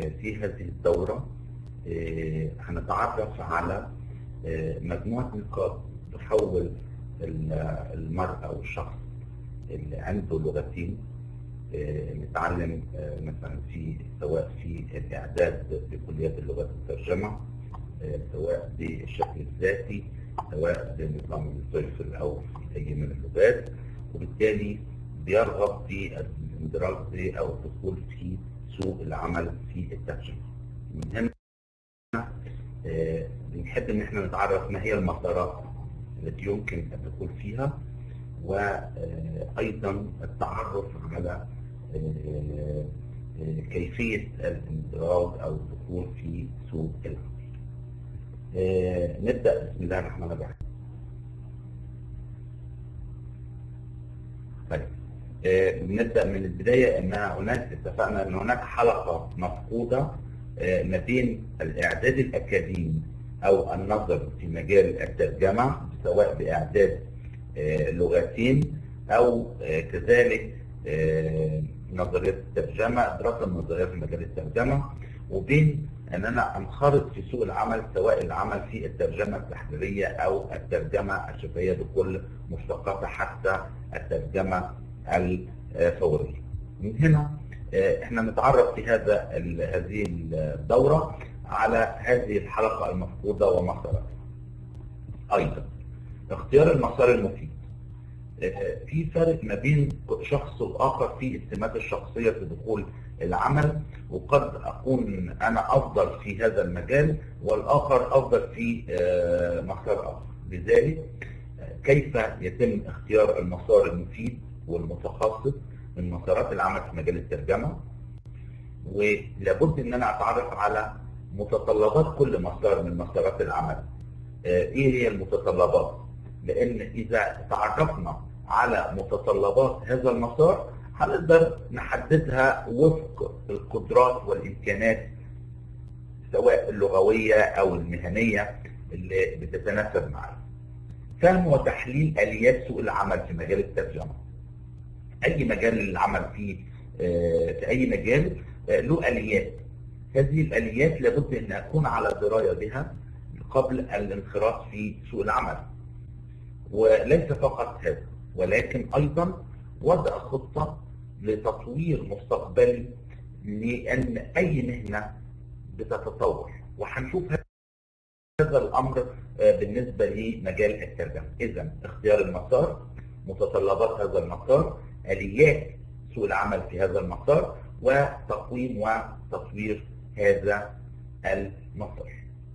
في هذه الدورة هنتعرف على مجموعة نقاط تحول المرأة أو الشخص اللي عنده لغتين نتعلم مثلا في سواء في الإعداد بكليات اللغات والترجمة سواء بالشكل الذاتي سواء بنظام الفلفل أو في أي من اللغات وبالتالي بيرغب في الاندراج أو الدخول في سوق العمل في الترجمة. من هنا بنحب ان احنا نتعرف ما هي المسارات التي يمكن الدخول فيها وايضا التعرف على كيفية الاندراج او الدخول في سوق العمل. نبدأ بسم الله الرحمن الرحيم. طيب نبدأ من البداية ان هناك اتفقنا ان هناك حلقة مفقودة ما بين الاعداد الاكاديمي او النظر في مجال الترجمه سواء باعداد لغتين او كذلك نظريات الترجمه دراسه النظريات في مجال الترجمه وبين ان انا انخرط في سوق العمل سواء العمل في الترجمه التحريريه او الترجمه الشفهيه بكل مشتقاتها حتى الترجمه الفوريه. من هنا احنا نتعرف في هذا هذه الدورة على هذه الحلقة المفقودة ومسارها. أيضا اختيار المسار المفيد. في فرق ما بين شخص وآخر في السمات الشخصية في دخول العمل وقد أكون أنا أفضل في هذا المجال والآخر أفضل في مسار آخر. لذلك كيف يتم اختيار المسار المفيد والمتخصص من مسارات العمل في مجال الترجمة ولابد ان انا اتعرف على متطلبات كل مسار من مسارات العمل ايه هي المتطلبات لان اذا تعرفنا على متطلبات هذا المسار هنقدر نحددها وفق القدرات والامكانات سواء اللغوية او المهنية اللي بتتناسب معها فهم وتحليل اليات سوق العمل في مجال الترجمه اي مجال للعمل فيه في اي مجال له اليات هذه الاليات لابد ان اكون على درايه بها قبل الانخراط في سوق العمل وليس فقط هذا ولكن ايضا وضع خطه لتطوير مستقبلي لان اي مهنه بتتطور وهنشوف هذا الامر بالنسبه لمجال الترجمه اذا اختيار المسار متطلبات هذا المسار اليات سوق العمل في هذا المسار وتقويم وتطوير هذا المسار.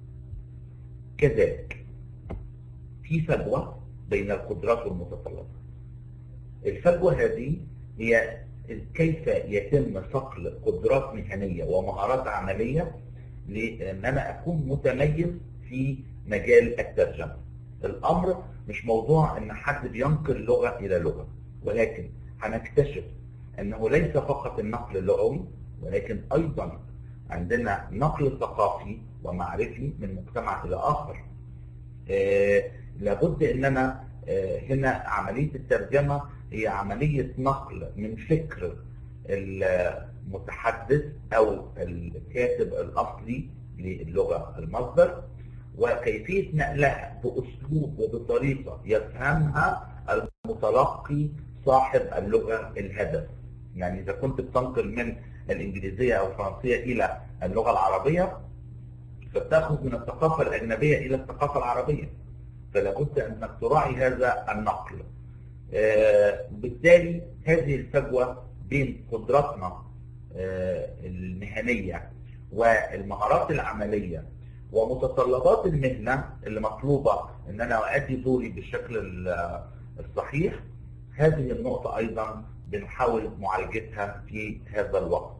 كذلك في فجوه بين القدرات والمتطلبات. الفجوه هذه هي كيف يتم صقل قدرات مهنيه ومهارات عمليه لان انا اكون متميز في مجال الترجمه. الامر مش موضوع ان حد بينقل لغه الى لغه ولكن هنكتشف انه ليس فقط النقل اللغوي ولكن ايضا عندنا نقل ثقافي ومعرفي من مجتمع الى اخر. آه لابد ان انا آه هنا عمليه الترجمه هي عمليه نقل من فكر المتحدث او الكاتب الاصلي للغه المصدر وكيفيه نقلها باسلوب وبطريقه يفهمها المتلقي صاحب اللغه الهدف. يعني اذا كنت بتنقل من الانجليزيه او الفرنسيه الى اللغه العربيه فبتاخذ من الثقافه الاجنبيه الى الثقافه العربيه. فلا بد انك تراعي هذا النقل. آه بالتالي هذه الفجوه بين قدراتنا آه المهنيه والمهارات العمليه ومتطلبات المهنه اللي مطلوبه ان انا اؤدي دوري بالشكل الصحيح هذه النقطه ايضا بنحاول معالجتها في هذا الوقت.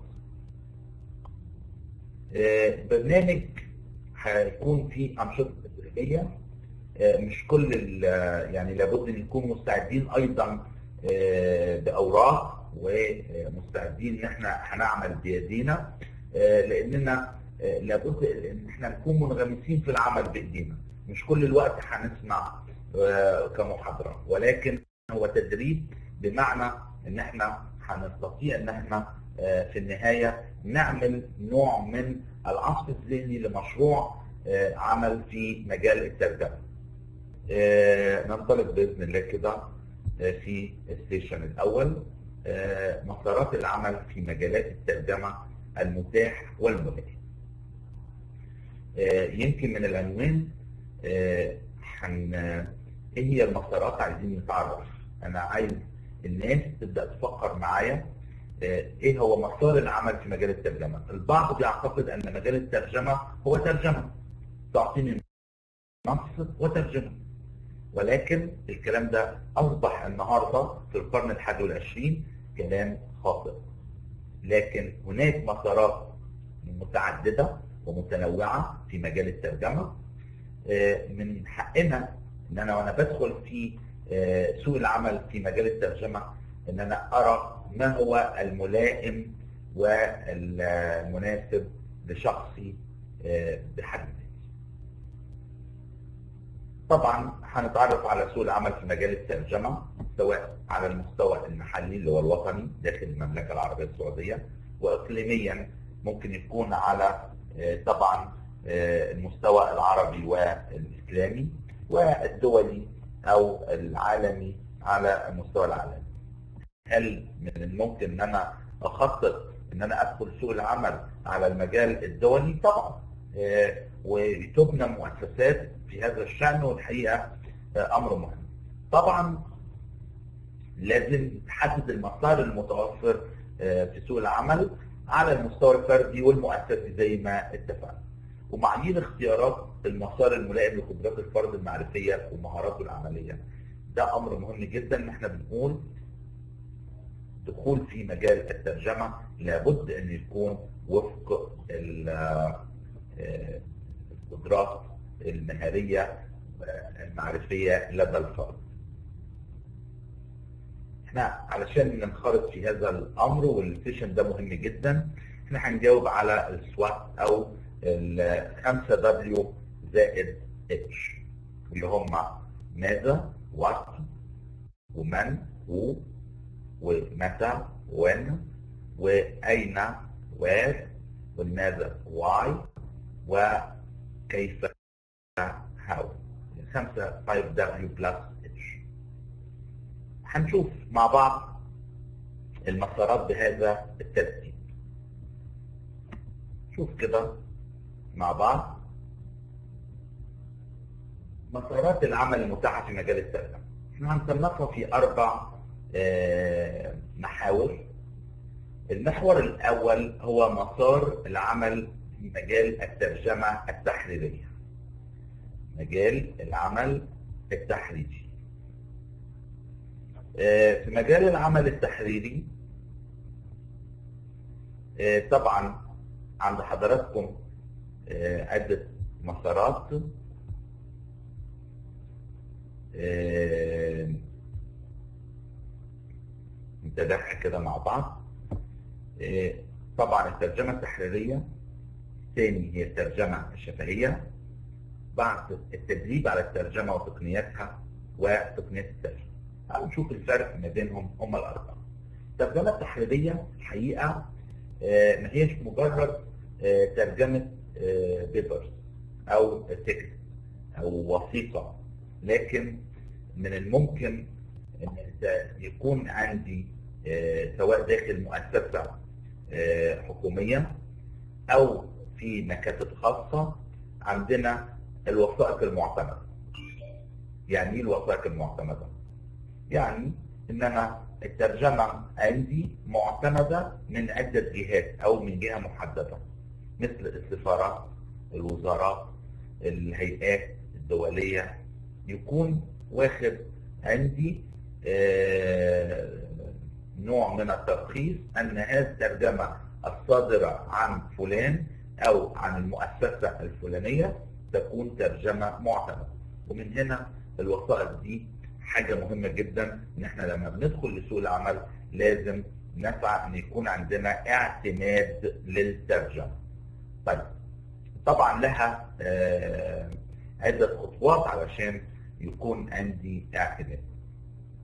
برنامج هيكون فيه انشطه تدريبيه مش كل يعني لابد ان نكون مستعدين ايضا باوراق ومستعدين ان احنا هنعمل بايدينا لاننا لابد ان احنا نكون منغمسين في العمل بايدينا مش كل الوقت هنسمع كمحاضره ولكن هو تدريب بمعنى ان احنا هنستطيع ان احنا في النهايه نعمل نوع من العصف الذهني لمشروع عمل في مجال الترجمه. ننطلق باذن الله كده في السيشن الاول مسارات العمل في مجالات الترجمه المتاح والملائم. يمكن من العنوان حن ايه هي المسارات عايزين نتعرف انا عايز الناس تبدا تفكر معايا ايه هو مسار العمل في مجال الترجمه البعض بيعتقد ان مجال الترجمه هو ترجمه تعطيني نص وترجمه ولكن الكلام ده اصبح النهارده في القرن الحادي والعشرين كلام خاطئ لكن هناك مسارات متعدده ومتنوعه في مجال الترجمه من حقنا ان انا وانا بدخل في سوق العمل في مجال الترجمه ان انا ارى ما هو الملائم والمناسب لشخصي بحد ذاته. طبعا هنتعرف على سوق العمل في مجال الترجمه سواء على المستوى المحلي اللي هو الوطني داخل المملكه العربيه السعوديه واقليميا ممكن يكون على طبعا المستوى العربي والاسلامي والدولي او العالمي على المستوى العالمي. هل من الممكن ان انا اخطط ان انا ادخل سوق العمل على المجال الدولي؟ طبعا. وتبنى مؤسسات في هذا الشان والحقيقه امر مهم. طبعا لازم تحدد المسار المتوفر في سوق العمل على المستوى الفردي والمؤسسي زي ما اتفقنا. ومعايير اختيارات المسار الملائم لقدرات الفرد المعرفيه ومهاراته العمليه. ده امر مهم جدا ان احنا بنقول دخول في مجال الترجمه لابد ان يكون وفق القدرات المهاريه المعرفيه لدى الفرد. احنا علشان ننخرط في هذا الامر والسيشن ده مهم جدا احنا هنجاوب على السوات او الخمسة دبليو زائد اتش اللي هم ماذا وات ومن هو ومتى وين وأين وير والماذا واي وكيف هاو خمسة 5 دبليو بلس اتش هنشوف مع بعض المسارات بهذا الترتيب شوف كده مع بعض مسارات العمل المتاحة في مجال الترجمة احنا هنصنفها في أربع محاور المحور الأول هو مسار العمل في مجال الترجمة التحريرية مجال العمل التحريري في مجال العمل التحريري طبعا عند حضراتكم عدة مسارات نتابعها كده مع بعض طبعا الترجمة التحريرية ثاني هي الترجمة الشفهية بعد التدريب على الترجمة وتقنياتها وتقنيات الترجمة تعالوا نشوف الفرق ما بينهم هم الأربعة الترجمة التحريرية الحقيقة ما هيش مجرد ترجمة بيبرز أو تكست أو وثيقة لكن من الممكن ان يكون عندي سواء داخل مؤسسه حكوميه او في مكاتب خاصه عندنا الوثائق المعتمده. يعني ايه الوثائق المعتمده؟ يعني ان انا الترجمه عندي معتمده من عده جهات او من جهه محدده مثل السفارات، الوزارات، الهيئات الدوليه يكون واخد عندي آه نوع من الترخيص ان هذه الترجمه الصادره عن فلان او عن المؤسسه الفلانيه تكون ترجمه معتمده ومن هنا الوثائق دي حاجه مهمه جدا ان احنا لما بندخل لسوق العمل لازم نسعى ان يكون عندنا اعتماد للترجمه. طيب طبعا لها آه عده خطوات علشان يكون عندي اعتماد.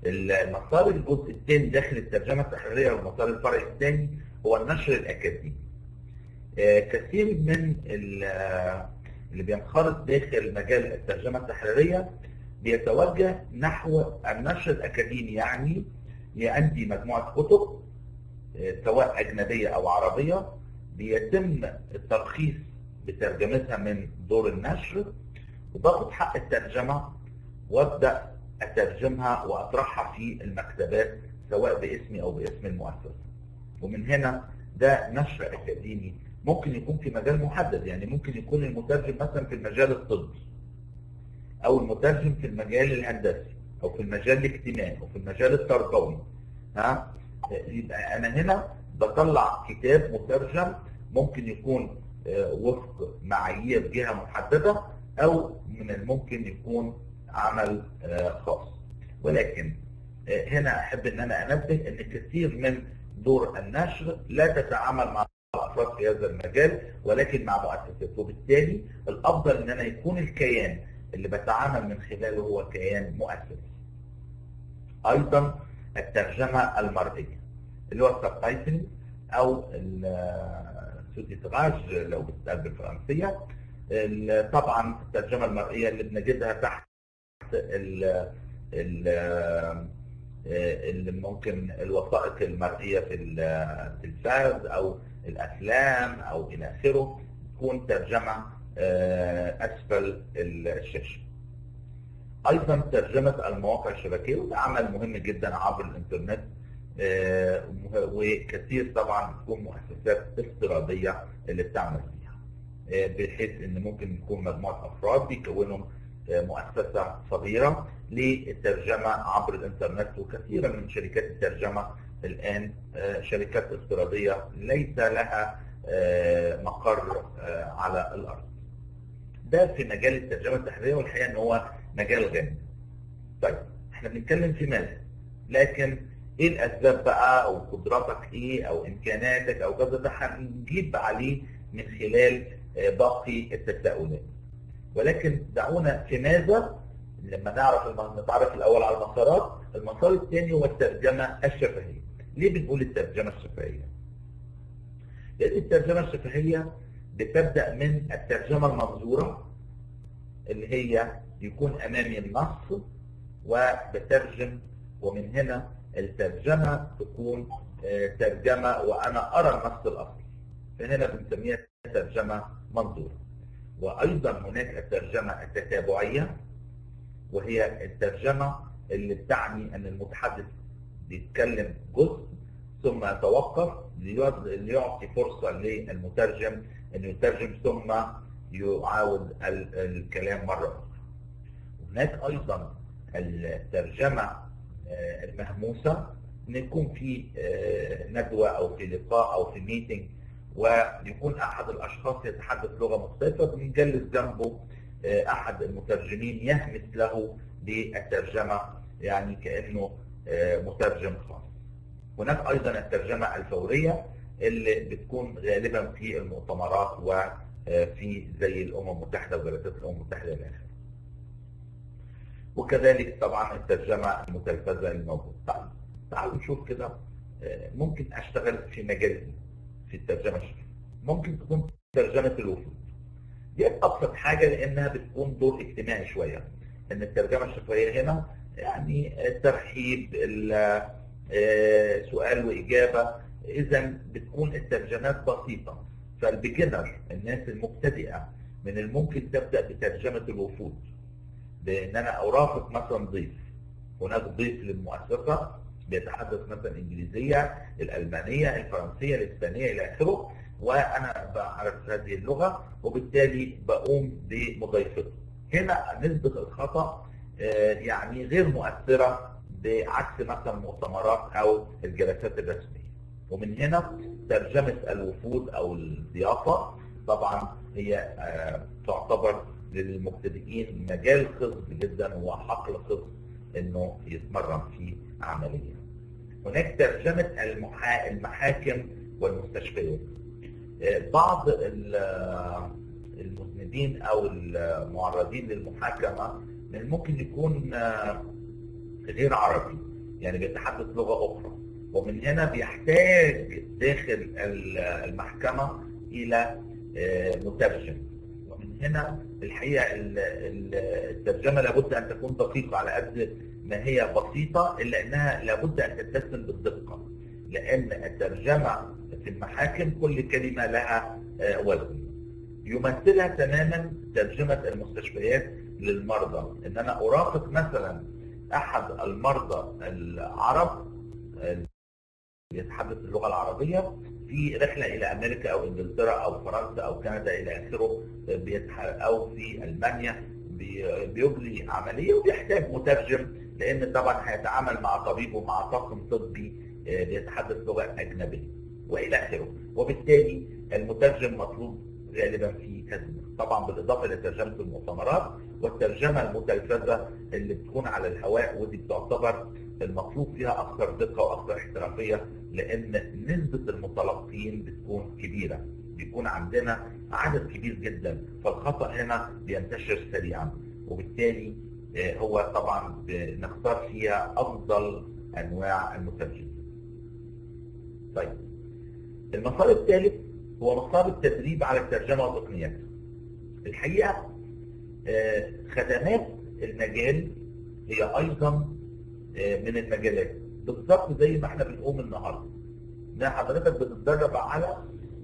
المسار الجزء الثاني داخل الترجمه التحريريه والمسار الفرعي الثاني هو النشر الاكاديمي. آه، كثير من اللي بينخرط داخل مجال الترجمه التحريريه بيتوجه نحو النشر الاكاديمي يعني عندي مجموعه كتب آه، سواء اجنبيه او عربيه بيتم الترخيص بترجمتها من دور النشر وباخد حق الترجمه وابدا اترجمها واطرحها في المكتبات سواء باسمي او باسم المؤسسه. ومن هنا ده نشر اكاديمي ممكن يكون في مجال محدد يعني ممكن يكون المترجم مثلا في المجال الطبي او المترجم في المجال الهندسي او في المجال الاجتماعي او في المجال التربوي ها يبقى انا هنا بطلع كتاب مترجم ممكن يكون آه، وفق معايير جهه محدده او من الممكن يكون عمل آه، خاص ولكن آه، هنا احب ان انا انبه ان كثير من دور النشر لا تتعامل مع افراد في هذا المجال ولكن مع مؤسسات وبالتالي الافضل ان انا يكون الكيان اللي بتعامل من خلاله هو كيان مؤسسي. ايضا الترجمه المرئيه اللي هو السبتايتل او السوتيتراج لو بتتقال بالفرنسيه طبعا الترجمه المرئيه اللي بنجدها تحت ال اللي ممكن الوثائق المرئيه في التلفاز او الافلام او الى اخره تكون ترجمه آه، اسفل الشاشه. ايضا ترجمه المواقع الشبكيه وده عمل مهم جدا عبر الانترنت آه، وكثير طبعا تكون مؤسسات افتراضيه اللي بتعمل فيها آه، بحيث ان ممكن يكون مجموعه افراد بيكونوا مؤسسه صغيره للترجمه عبر الانترنت وكثيرا من شركات الترجمه الان شركات افتراضيه ليس لها مقر على الارض. ده في مجال الترجمه التحريريه والحقيقه ان هو مجال غني. طيب احنا بنتكلم في ماذا؟ لكن ايه الاسباب بقى او قدراتك ايه او امكاناتك او كذا ده هنجيب عليه من خلال آه، باقي التساؤلات. ولكن دعونا في ماذا لما نعرف نتعرف الاول على المسارات، المسار الثاني هو الترجمه الشفهيه. ليه بنقول الترجمه الشفهيه؟ لان الترجمه الشفهيه بتبدا من الترجمه المنظوره اللي هي يكون امامي النص وبترجم ومن هنا الترجمه تكون آه، ترجمه وانا ارى النص الاصلي فهنا بنسميها ترجمه منظوره وايضا هناك الترجمه التتابعيه وهي الترجمه اللي بتعني ان المتحدث بيتكلم جزء ثم يتوقف ليعطي فرصه للمترجم انه يترجم ثم يعاود الكلام مره اخرى. هناك ايضا الترجمه آه، المهموسه ان يكون في آه، ندوه او في لقاء او في ميتنج ويكون احد الاشخاص يتحدث لغه مختلفه بنجلس جنبه آه، احد المترجمين يهمس له بالترجمه يعني كانه مترجم خاص. هناك ايضا الترجمه الفوريه اللي بتكون غالبا في المؤتمرات وفي زي الامم المتحده وجلسات الامم المتحده الى اخره. وكذلك طبعا الترجمه المتلفزه الموجوده. طيب تعالوا نشوف كده آه، ممكن اشتغل في مجال ايه في الترجمه الشفهيه. ممكن تكون ترجمه الوفود. دي ابسط حاجه لانها بتكون دور اجتماعي شويه. ان الترجمه الشفهيه هنا يعني الترحيب آه، سؤال واجابه اذا بتكون الترجمات بسيطه فالبيجنر الناس المبتدئه من الممكن تبدا بترجمه الوفود بان انا ارافق مثلا ضيف هناك ضيف للمؤسسه بيتحدث مثلا انجليزيه الالمانيه الفرنسيه الاسبانيه الى اخره وانا بعرف هذه اللغه وبالتالي بقوم بمضايفته هنا نسبه الخطا آه، يعني غير مؤثره بعكس مثلا المؤتمرات او الجلسات الرسميه ومن هنا ترجمة الوفود أو الضيافة طبعا هي آه، تعتبر للمبتدئين مجال خصب جدا هو حقل خصب انه يتمرن فيه عمليا. هناك ترجمة المحا... المحاكم والمستشفيات. آه، بعض المذنبين او المعرضين للمحاكمة ممكن يكون آه، غير عربي يعني بيتحدث لغة أخرى ومن هنا بيحتاج داخل المحكمة إلى مترجم ومن هنا الحقيقة الترجمة لابد أن تكون دقيقة على قد ما هي بسيطة إلا أنها لابد أن تتسم بالدقة لأن الترجمة في المحاكم كل كلمة لها وزن يمثلها تماما ترجمة المستشفيات للمرضى ان انا ارافق مثلا احد المرضى العرب يتحدث اللغة العربية في رحلة الى امريكا او انجلترا او فرنسا او كندا الى اخره او في المانيا بيجري عملية وبيحتاج مترجم لان طبعا هيتعامل مع طبيب ومع طاقم طبي بيتحدث لغة اجنبية والى اخره وبالتالي المترجم مطلوب غالبا في كذا طبعا بالاضافه لترجمه المؤتمرات والترجمه المتلفزه اللي بتكون على الهواء ودي بتعتبر المطلوب فيها اكثر دقه واكثر احترافيه لان نسبه المتلقين بتكون كبيره بيكون عندنا عدد كبير جدا فالخطا هنا بينتشر سريعا وبالتالي هو طبعا نختار فيها افضل انواع المترجم طيب المسار الثالث هو مسار التدريب على الترجمة والتقنيات الحقيقة خدمات المجال هي أيضا من المجالات بالظبط زي ما احنا بنقوم النهارده ان حضرتك بتتدرب على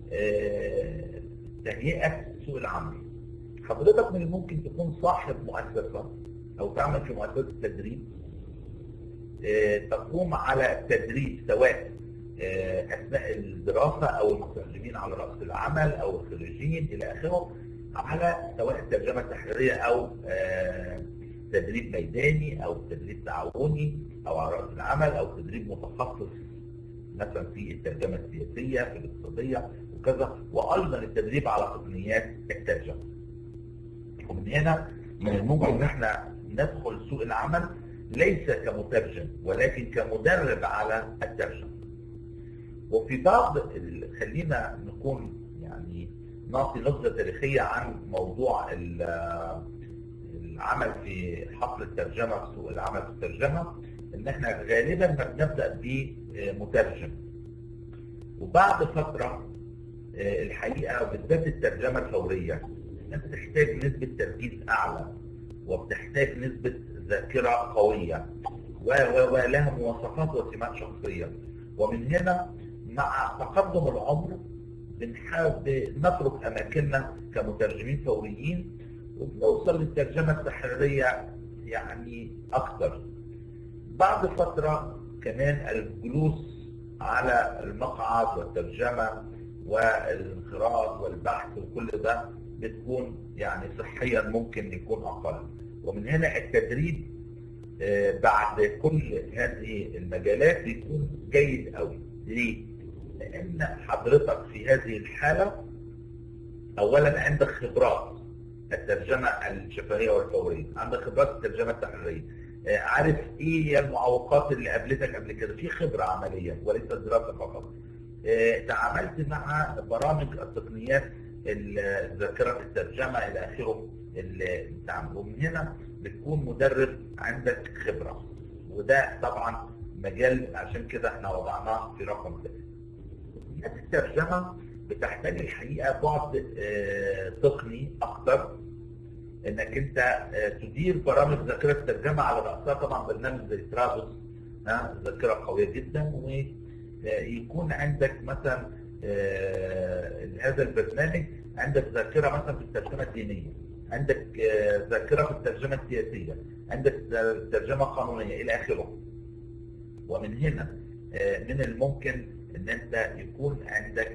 تهيئة سوق العمل حضرتك من الممكن تكون صاحب مؤسسة أو تعمل في مؤسسة تدريب تقوم على التدريب سواء اثناء الدراسه او المترجمين على راس العمل او الخريجين الى اخره على سواء الترجمه التحريريه او تدريب ميداني او تدريب تعاوني او على راس العمل او تدريب متخصص مثلا في الترجمه السياسيه في الاقتصاديه وكذا وايضا التدريب على تقنيات الترجمه. ومن هنا من الممكن ان احنا ندخل سوق العمل ليس كمترجم ولكن كمدرب على الترجمه. وفي بعض خلينا نكون يعني نعطي نظرة تاريخية عن موضوع العمل في حقل الترجمة في سوق العمل في الترجمة ان احنا غالبا ما بنبدأ بمترجم وبعد فترة الحقيقة بالذات الترجمة الفورية انت بتحتاج نسبة تركيز اعلى وبتحتاج نسبة ذاكرة قوية ولها مواصفات وسمات شخصية ومن هنا مع تقدم العمر بنحاول نترك اماكننا كمترجمين فوريين وبنوصل للترجمه التحريريه يعني اكثر. بعد فتره كمان الجلوس على المقعد والترجمه والانخراط والبحث وكل ده بتكون يعني صحيا ممكن يكون اقل ومن هنا التدريب بعد كل هذه المجالات بيكون جيد قوي ليه؟ لان حضرتك في هذه الحاله اولا عندك خبرات الترجمه الشفهيه والفوريه عندك خبرات الترجمه التحريريه عارف ايه هي المعوقات اللي قابلتك قبل كده في خبره عمليه وليس دراسه فقط تعاملت مع برامج التقنيات ذاكره الترجمه الى اخره اللي بتعمل ومن هنا بتكون مدرب عندك خبره وده طبعا مجال عشان كده احنا وضعناه في رقم ثلاثه الترجمه بتحتاج الحقيقه بعد اه تقني اكثر انك انت اه تدير برامج ذاكره الترجمه على راسها طبعا برنامج زي ترابوس اه ذاكره قويه جدا ويكون عندك مثلا هذا البرنامج عندك ذاكره مثلا في الترجمه الدينيه عندك ذاكره في الترجمه السياسيه عندك ترجمه قانونيه الى اخره ومن هنا من الممكن ان انت يكون عندك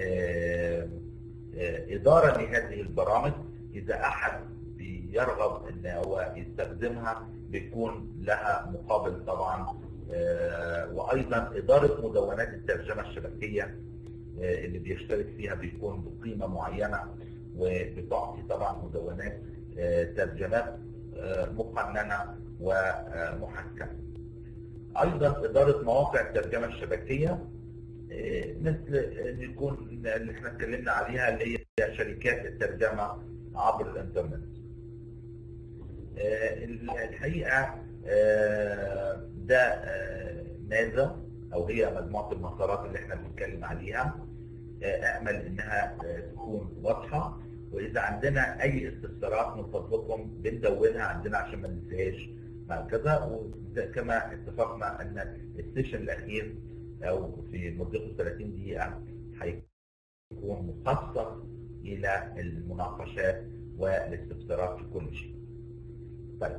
اداره لهذه البرامج اذا احد بيرغب ان هو يستخدمها بيكون لها مقابل طبعا وايضا اداره مدونات الترجمه الشبكيه اللي بيشترك فيها بيكون بقيمه معينه وبتعطي طبعا مدونات ترجمات مقننه ومحكمه. ايضا اداره مواقع الترجمه الشبكيه مثل ان يكون اللي احنا اتكلمنا عليها اللي هي شركات الترجمه عبر الانترنت. الحقيقه ده ماذا او هي مجموعه المسارات اللي احنا بنتكلم عليها اامل انها تكون واضحه واذا عندنا اي استفسارات من فضلكم بندونها عندنا عشان ما ننساهاش مع كذا وكما اتفقنا ان السيشن الاخير او في مدته 30 دقيقه هيكون مخصص الى المناقشات والاستفسارات في كل شيء. طيب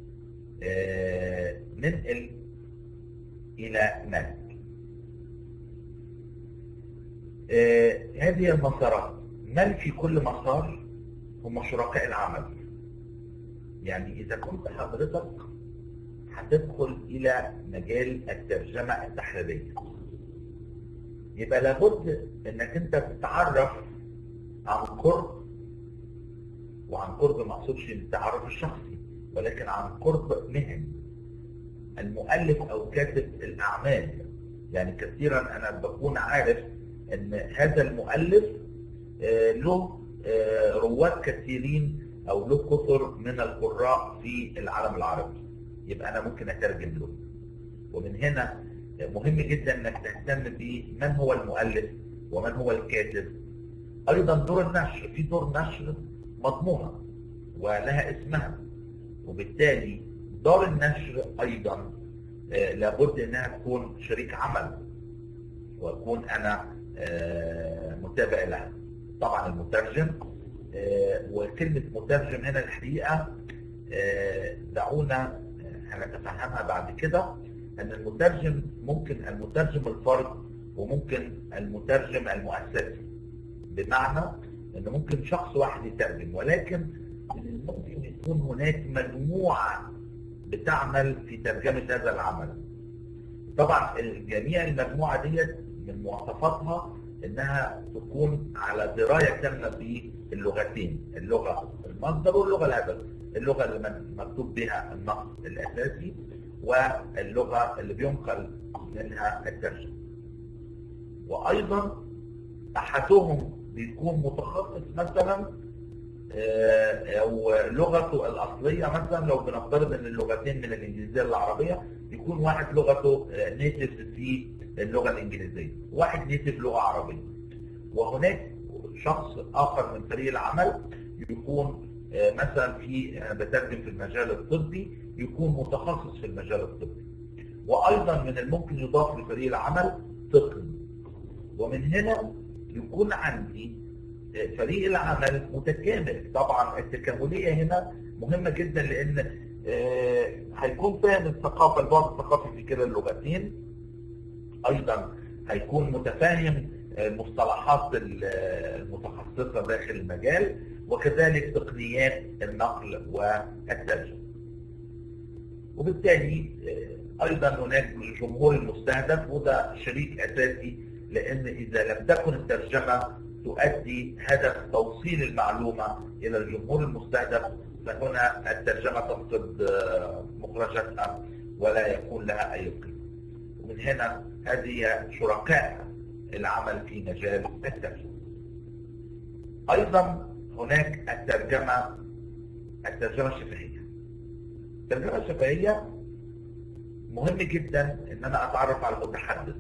آه ننقل الى مالك. آه هذه المسارات من في كل مسار هم شركاء العمل يعني إذا كنت حضرتك هتدخل إلى مجال الترجمة التحريرية يبقى لابد إنك أنت تتعرف عن قرب وعن قرب ما أقصدش التعرف الشخصي ولكن عن قرب مهني المؤلف أو كاتب الأعمال يعني كثيرا أنا بكون عارف إن هذا المؤلف له رواد كثيرين او له كثر من القراء في العالم العربي يبقى انا ممكن اترجم له ومن هنا مهم جدا انك تهتم بمن هو المؤلف ومن هو الكاتب ايضا دور النشر في دور نشر مضمونه ولها اسمها وبالتالي دار النشر ايضا لابد انها تكون شريك عمل واكون انا متابع لها طبعا المترجم وكلمة مترجم هنا الحقيقة دعونا هنتفهمها بعد كده ان المترجم ممكن المترجم الفرد وممكن المترجم المؤسسي بمعنى ان ممكن شخص واحد يترجم ولكن ممكن يكون هناك مجموعة بتعمل في ترجمة هذا العمل طبعا جميع المجموعة ديت من مواصفاتها انها تكون على درايه كامله باللغتين اللغه المصدر واللغه الهدف اللغه اللي مكتوب بها النص الاساسي واللغه اللي بينقل منها الترجمه وايضا احدهم بيكون متخصص مثلا او لغته الاصليه مثلا لو بنفترض ان اللغتين من الانجليزيه للعربيه يكون واحد لغته نيتف في اللغه الانجليزيه واحد نيتف لغه عربيه وهناك شخص اخر من فريق العمل يكون مثلا في بترجم في المجال الطبي يكون متخصص في المجال الطبي وايضا من الممكن يضاف لفريق العمل تقني ومن هنا يكون عندي فريق العمل متكامل طبعا التكامليه هنا مهمه جدا لان هيكون فاهم الثقافه البعد الثقافي في كلا اللغتين ايضا هيكون متفاهم المصطلحات المتخصصه داخل المجال وكذلك تقنيات النقل والترجمه. وبالتالي ايضا هناك الجمهور المستهدف وده شريك اساسي لان اذا لم تكن الترجمه تؤدي هدف توصيل المعلومه الى الجمهور المستهدف فهنا الترجمه تفقد مخرجاتها ولا يكون لها اي قيمه. ومن هنا هذه شركاء العمل في مجال الترجمه. ايضا هناك الترجمه الترجمه الشفهيه. الترجمه الشفهيه مهم جدا ان انا اتعرف على المتحدث.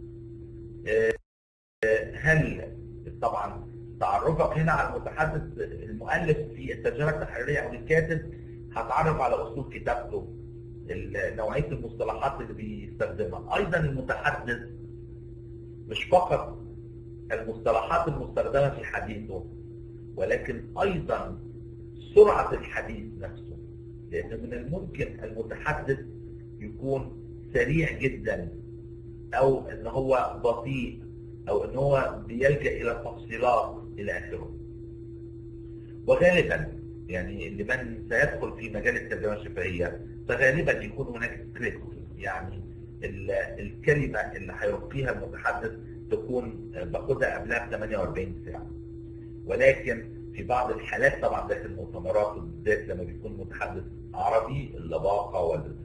هل طبعا تعرفك هنا على المتحدث المؤلف في الترجمه التحريريه او الكاتب هتعرف على اسلوب كتابته نوعيه المصطلحات اللي بيستخدمها ايضا المتحدث مش فقط المصطلحات المستخدمه في حديثه ولكن ايضا سرعه الحديث نفسه لان من الممكن المتحدث يكون سريع جدا او ان هو بطيء او ان هو بيلجا الى التفصيلات الى اخره وغالبا يعني لمن سيدخل في مجال الترجمه الشفهيه فغالبا يكون هناك سكريبت يعني الكلمه اللي هيلقيها المتحدث تكون باخدها قبلها ب 48 ساعه ولكن في بعض الحالات طبعا داخل المؤتمرات وبالذات لما بيكون متحدث عربي اللباقه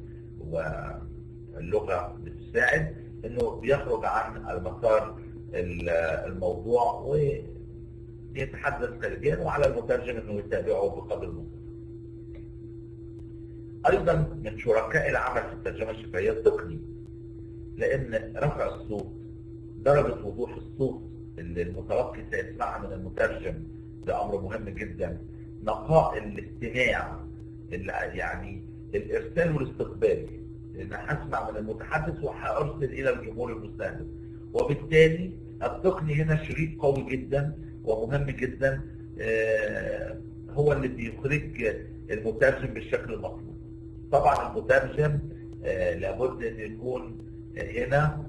واللغه بتساعد انه بيخرج عن المسار الموضوع ويتحدث خارجيا وعلى المترجم انه يتابعه بقدر المستطاع. ايضا من شركاء العمل في الترجمه الشفهيه التقني. لان رفع الصوت درجة وضوح الصوت اللي المتلقي سيسمعها من المترجم ده امر مهم جدا نقاء الاستماع يعني الارسال والاستقبال لان هسمع من المتحدث وهارسل الى الجمهور المستهدف وبالتالي التقني هنا شريك قوي جدا ومهم جدا هو اللي بيخرج المترجم بالشكل المطلوب طبعا المترجم لابد ان يكون هنا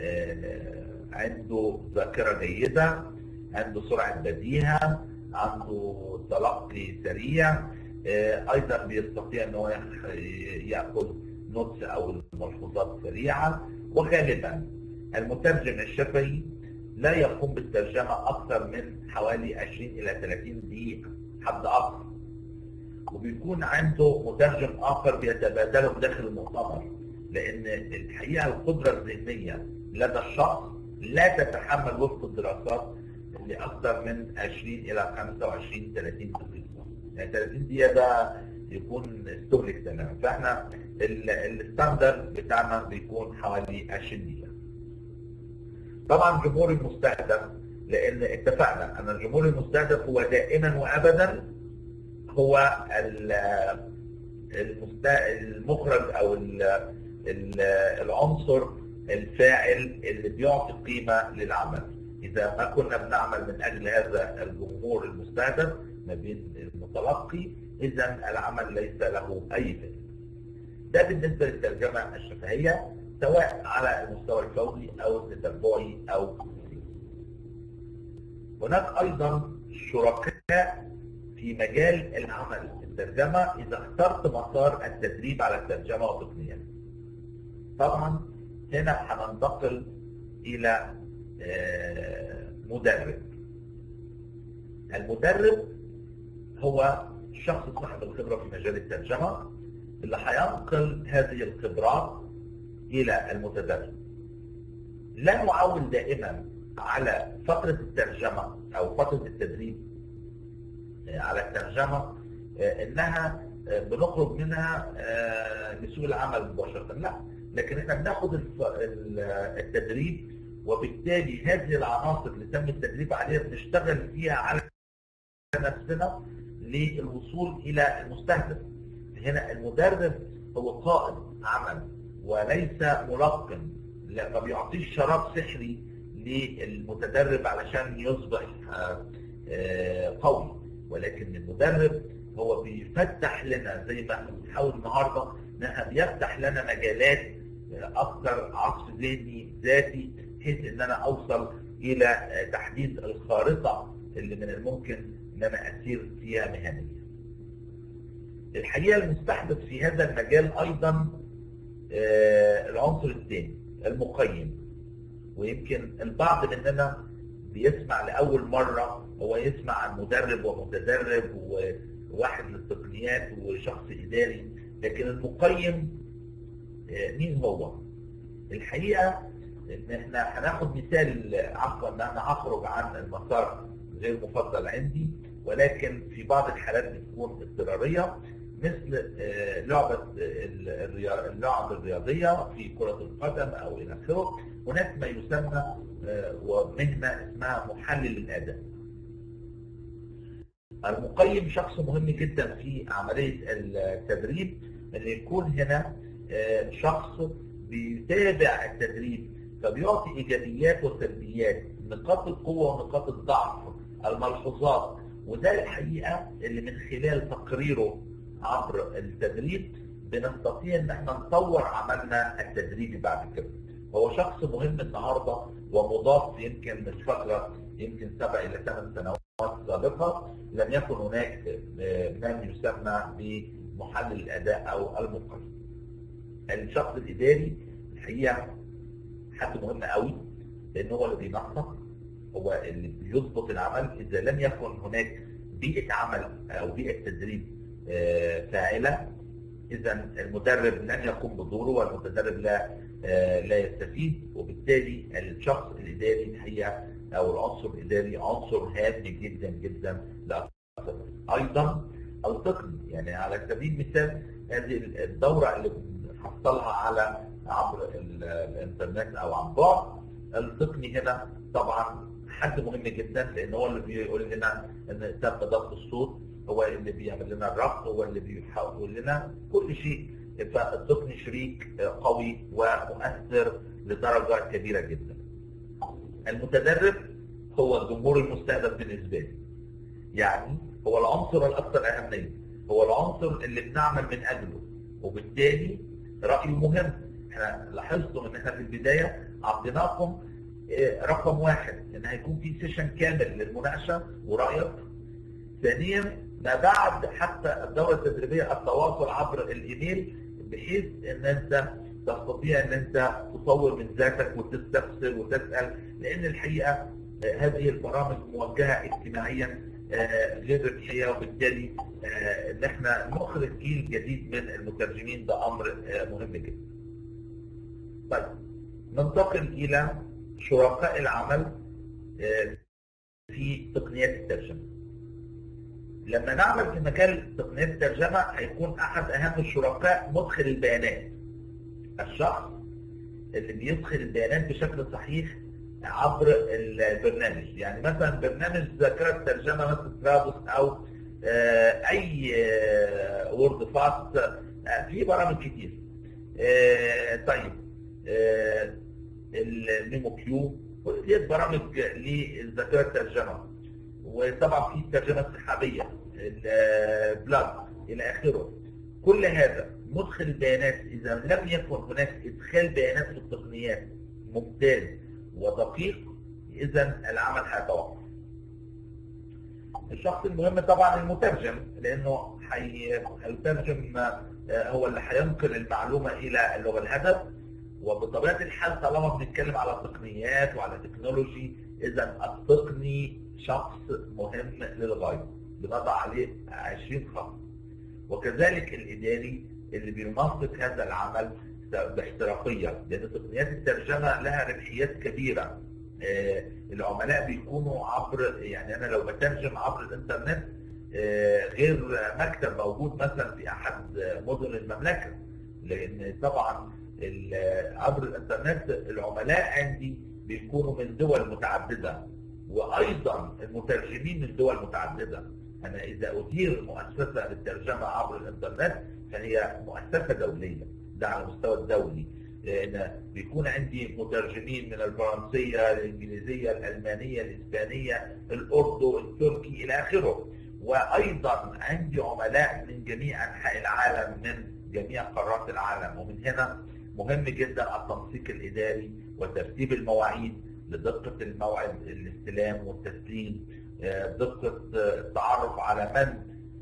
عنده ذاكره جيده عنده سرعه بديهه عنده تلقي سريع ايضا بيستطيع ان هو ياخذ نوتس او ملحوظات سريعه وغالبا المترجم الشفهي لا يقوم بالترجمه اكثر من حوالي 20 الى 30 دقيقه حد اقصى وبيكون عنده مترجم اخر بيتبادله داخل المؤتمر لان الحقيقه القدره الذهنيه لدى الشخص لا تتحمل وفق الدراسات لاكثر من 20 الى 25 30 دقيقه يعني 30 دقيقه ده يكون استهلك تماما فاحنا الستاندرد بتاعنا بيكون حوالي 20 دقيقه طبعا الجمهور المستهدف لان اتفقنا ان الجمهور المستهدف هو دائما وابدا هو المخرج او العنصر الفاعل اللي بيعطي قيمه للعمل اذا ما كنا بنعمل من اجل هذا الجمهور المستهدف ما بين المتلقي اذا العمل ليس له اي فائده ده بالنسبه للترجمه الشفهيه سواء على المستوى الفوري او التتبعي او هناك ايضا شركاء في مجال العمل الترجمه اذا اخترت مسار التدريب على الترجمه وتقنيتها. طبعا هنا هننتقل الى مدرب. المدرب هو الشخص صاحب الخبره في مجال الترجمه اللي هينقل هذه الخبرات الى المتدرب. لا نعول دائما على فتره الترجمه او فتره التدريب على الترجمه انها بنخرج منها لسوق العمل مباشره لا لكن احنا بناخد التدريب وبالتالي هذه العناصر اللي تم التدريب عليها بنشتغل فيها على نفسنا للوصول الى المستهدف هنا المدرب هو قائد عمل وليس ملقن لا ما بيعطيش شراب سحري للمتدرب علشان يصبح قوي ولكن المدرب هو بيفتح لنا زي ما احنا بنحاول النهارده ان احنا بيفتح لنا مجالات اكثر عصف ذهني ذاتي بحيث ان انا اوصل الى تحديد الخارطه اللي من الممكن ان انا اسير فيها مهنيا. الحقيقه المستحدث في هذا المجال ايضا العنصر الثاني المقيم ويمكن البعض مننا بيسمع لاول مره هو يسمع عن مدرب ومتدرب وواحد للتقنيات وشخص اداري لكن المقيم مين هو؟ الحقيقه ان احنا هناخد مثال عفوا ان انا هخرج عن المسار غير مفضل عندي ولكن في بعض الحالات بتكون اضطراريه مثل لعبه اللعب الرياضيه في كره القدم او الى اخره هناك ما يسمى ومهنه اسمها محلل الاداء المقيم شخص مهم جدا في عمليه التدريب ان يكون هنا شخص بيتابع التدريب فبيعطي ايجابيات وسلبيات نقاط القوه ونقاط الضعف الملحوظات وده الحقيقه اللي من خلال تقريره عبر التدريب بنستطيع ان احنا نطور عملنا التدريبي بعد كده. هو شخص مهم النهارده ومضاف يمكن من فتره يمكن سبع الى ثمان سنوات سابقه لم يكن هناك من يسمى بمحلل الاداء او المقيم. الشخص الاداري الحقيقه حد مهم قوي لان هو اللي بينسق هو اللي بيظبط العمل اذا لم يكن هناك بيئه عمل او بيئه تدريب فاعله اذا المدرب لن يقوم بدوره والمتدرب لا لا يستفيد وبالتالي الشخص الاداري الحقيقه او العنصر الاداري عنصر هام جدا جدا ايضا التقني يعني على سبيل المثال هذه الدوره اللي حصلها على عبر الانترنت او عن بعد التقني هنا طبعا حد مهم جدا لان هو اللي بيقول لنا ان تم ضبط الصوت هو اللي بيعمل لنا الربط هو اللي بيحول لنا كل شيء فالتقني شريك قوي ومؤثر لدرجه كبيره جدا. المتدرب هو الجمهور المستهدف بالنسبه لي. يعني هو العنصر الاكثر اهميه، هو العنصر اللي بنعمل من اجله وبالتالي رايه مهم. احنا لاحظتم ان احنا في البدايه اعطيناكم رقم واحد ان هيكون في سيشن كامل للمناقشه ورايك. ثانيا ما بعد حتى الدوره التدريبيه التواصل عبر الايميل بحيث ان انت تستطيع ان انت تطور من ذاتك وتستفسر وتسال لان الحقيقه هذه البرامج موجهه اجتماعيا غير ربحيه وبالتالي ان احنا نخرج جيل جديد من المترجمين ده امر مهم جدا. طيب ننتقل الى شركاء العمل في تقنيات الترجمه. لما نعمل في مجال تقنيات الترجمة هيكون أحد أهم الشركاء مدخل البيانات. الشخص اللي بيدخل البيانات بشكل صحيح عبر البرنامج، يعني مثلا برنامج ذاكرة ترجمة مثل ترابوس أو أي وورد فاست في برامج كتير. طيب الميمو كيو كل دي برامج لذاكرة الترجمة. وطبعا في الترجمه السحابيه البلاج الى اخره كل هذا مدخل البيانات اذا لم يكن هناك ادخال بيانات في التقنيات ممتاز ودقيق اذا العمل هيتوقف الشخص المهم طبعا المترجم لانه هيترجم هو اللي هينقل المعلومه الى اللغه الهدف وبطبيعه الحال طالما بنتكلم على تقنيات وعلى تكنولوجي اذا التقني شخص مهم للغايه بنضع عليه 20 خط وكذلك الاداري اللي بينسق هذا العمل باحترافيه لان تقنيات الترجمه لها ربحيات كبيره آه العملاء بيكونوا عبر يعني انا لو بترجم عبر الانترنت آه غير مكتب موجود مثلا في احد مدن المملكه لان طبعا عبر الانترنت العملاء عندي بيكونوا من دول متعدده وايضا المترجمين من دول متعدده انا اذا ادير مؤسسه للترجمه عبر الانترنت فهي مؤسسه دوليه ده على المستوى الدولي لان بيكون عندي مترجمين من الفرنسيه الانجليزيه الالمانيه الاسبانيه الاردو التركي الى اخره وايضا عندي عملاء من جميع انحاء العالم من جميع قارات العالم ومن هنا مهم جدا التنسيق الاداري وترتيب المواعيد لدقة الموعد الاستلام والتسليم دقة التعرف على من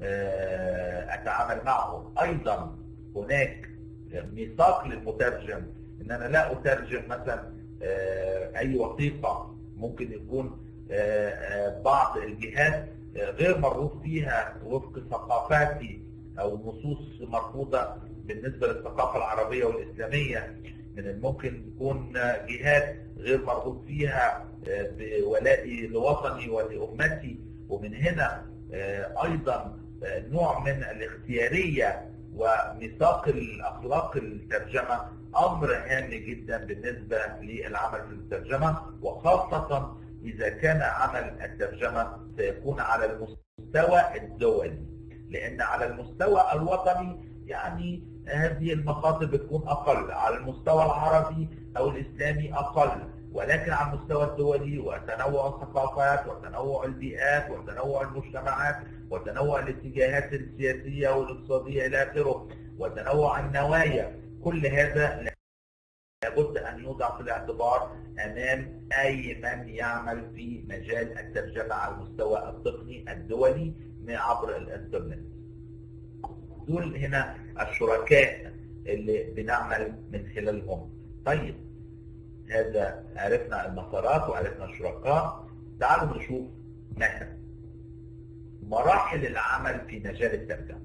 أتعامل معه أيضا هناك ميثاق للمترجم ان انا لا اترجم مثلا اي وثيقه ممكن يكون بعض الجهات غير مرغوب فيها وفق ثقافاتي او نصوص مرفوضه بالنسبه للثقافه العربيه والاسلاميه من الممكن يكون جهات غير مرغوب فيها بولائي لوطني ولامتي ومن هنا ايضا نوع من الاختياريه وميثاق الاخلاق الترجمه امر هام جدا بالنسبه للعمل في الترجمه وخاصه اذا كان عمل الترجمه سيكون على المستوى الدولي لان على المستوى الوطني يعني هذه المخاطر بتكون اقل على المستوى العربي او الاسلامي اقل ولكن على المستوى الدولي وتنوع الثقافات وتنوع البيئات وتنوع المجتمعات وتنوع الاتجاهات السياسيه والاقتصاديه الى اخره وتنوع النوايا كل هذا لابد ان يوضع في الاعتبار امام اي من يعمل في مجال الترجمه على المستوى التقني الدولي عبر الانترنت. دول هنا الشركاء اللي بنعمل من خلالهم. طيب هذا عرفنا المسارات وعرفنا الشركاء تعالوا نشوف مثلا مراحل العمل في مجال الترجمه.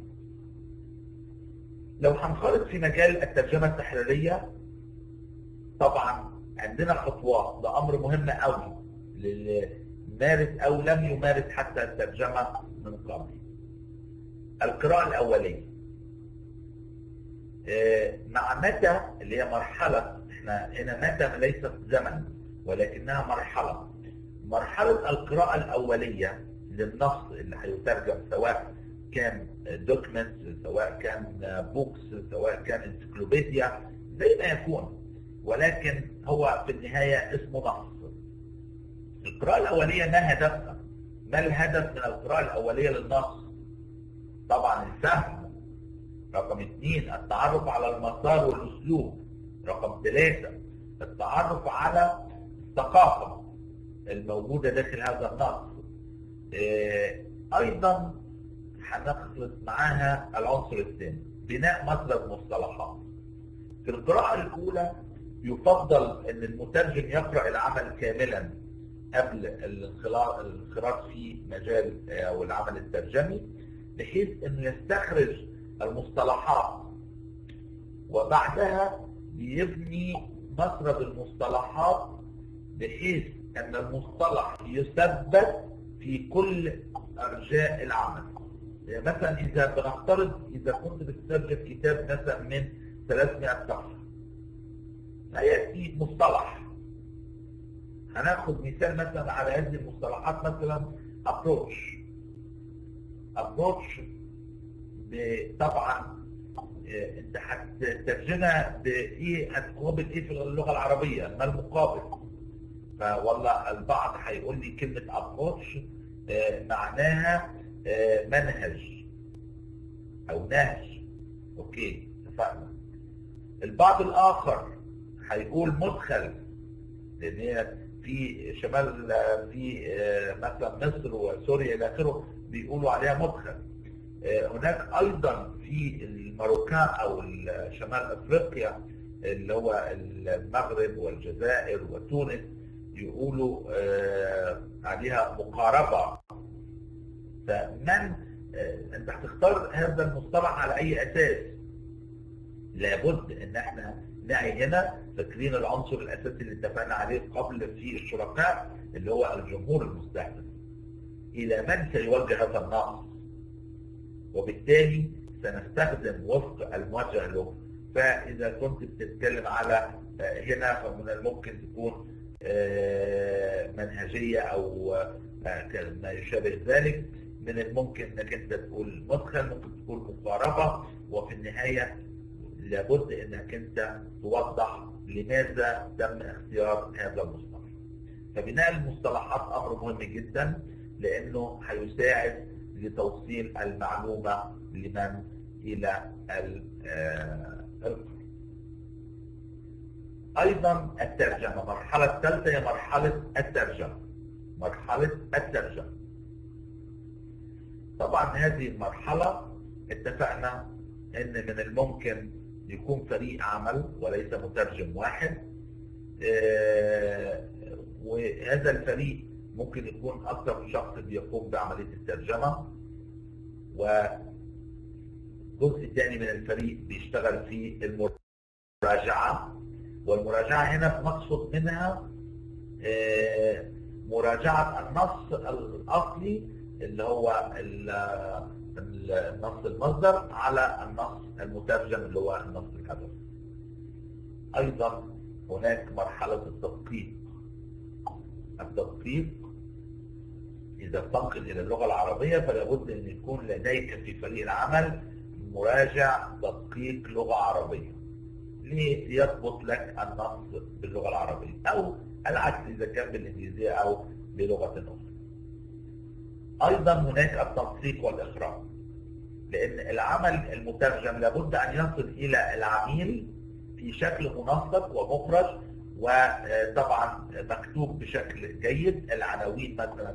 لو هنخرط في مجال الترجمه التحريريه طبعا عندنا خطوات ده امر مهم قوي للي مارس او لم يمارس حتى الترجمه من قبل. القراءه الاوليه. آه، مع متى اللي هي مرحلة احنا هنا متى ليست زمن ولكنها مرحلة مرحلة القراءة الأولية للنص اللي هيترجم سواء كان دوكمنت سواء كان بوكس سواء كان انسيكلوبيديا زي ما يكون ولكن هو في النهاية اسمه نص القراءة الأولية ما هدفها؟ ما الهدف من القراءة الأولية للنص؟ طبعا الفهم رقم اثنين التعرف على المسار والأسلوب رقم ثلاثة التعرف على الثقافة الموجودة داخل هذا النص آه، أيضا هنخلط معاها العنصر الثاني بناء مصدر مصطلحات في القراءة الأولى يفضل أن المترجم يقرأ العمل كاملا قبل الانخراط في مجال أو العمل الترجمي بحيث أنه يستخرج المصطلحات وبعدها بيبني مسرد المصطلحات بحيث أن المصطلح يثبت في كل أرجاء العمل يعني مثلا إذا بنفترض إذا كنت بتترجم كتاب مثلا من 300 صفحة هيأتي مصطلح هناخد مثال مثلا على هذه المصطلحات مثلا approach approach طبعا آه، انت هتترجمها بايه هتقابل ايه في اللغه العربيه ما المقابل فوالله البعض هيقول لي كلمه approach آه، معناها آه، منهج او نهج اوكي اتفقنا البعض الاخر هيقول مدخل لان هي في شمال في مثلا مصر وسوريا الى اخره بيقولوا عليها مدخل هناك ايضا في الماروكان او شمال افريقيا اللي هو المغرب والجزائر وتونس يقولوا عليها مقاربه فمن انت هتختار هذا المصطلح على اي اساس لابد ان احنا نعي هنا فاكرين العنصر الاساسي اللي اتفقنا عليه قبل في الشركاء اللي هو الجمهور المستهدف الى من سيوجه هذا النقص وبالتالي سنستخدم وفق الموجه له فاذا كنت بتتكلم على هنا فمن الممكن تكون منهجيه او ما يشابه ذلك من الممكن انك انت تقول مدخل ممكن تقول مقاربه وفي النهايه لابد انك انت توضح لماذا تم اختيار هذا المصطلح. فبناء المصطلحات امر مهم جدا لانه هيساعد لتوصيل المعلومه لمن الى القرء. ايضا الترجمه، المرحله الثالثه هي مرحله الترجمه. مرحله الترجمه. طبعا هذه المرحله اتفقنا ان من الممكن يكون فريق عمل وليس مترجم واحد وهذا الفريق ممكن يكون اكثر من شخص بيقوم بعمليه الترجمه وجزء ثاني من الفريق بيشتغل في المراجعه والمراجعه هنا بنقصد منها مراجعه النص الاصلي اللي هو النص المصدر على النص المترجم اللي هو النص الهدف. ايضا هناك مرحله التدقيق. التدقيق اذا تنقل الى اللغه العربيه فلا بد ان يكون لديك في فريق العمل مراجع دقيق لغه عربيه. ليضبط لك النص باللغه العربيه او العكس اذا كان بالانجليزيه او بلغه اخرى. ايضا هناك التنسيق والاخراج. لان العمل المترجم لابد ان يصل الى العميل في شكل منسق ومخرج وطبعا مكتوب بشكل جيد العناوين مثلا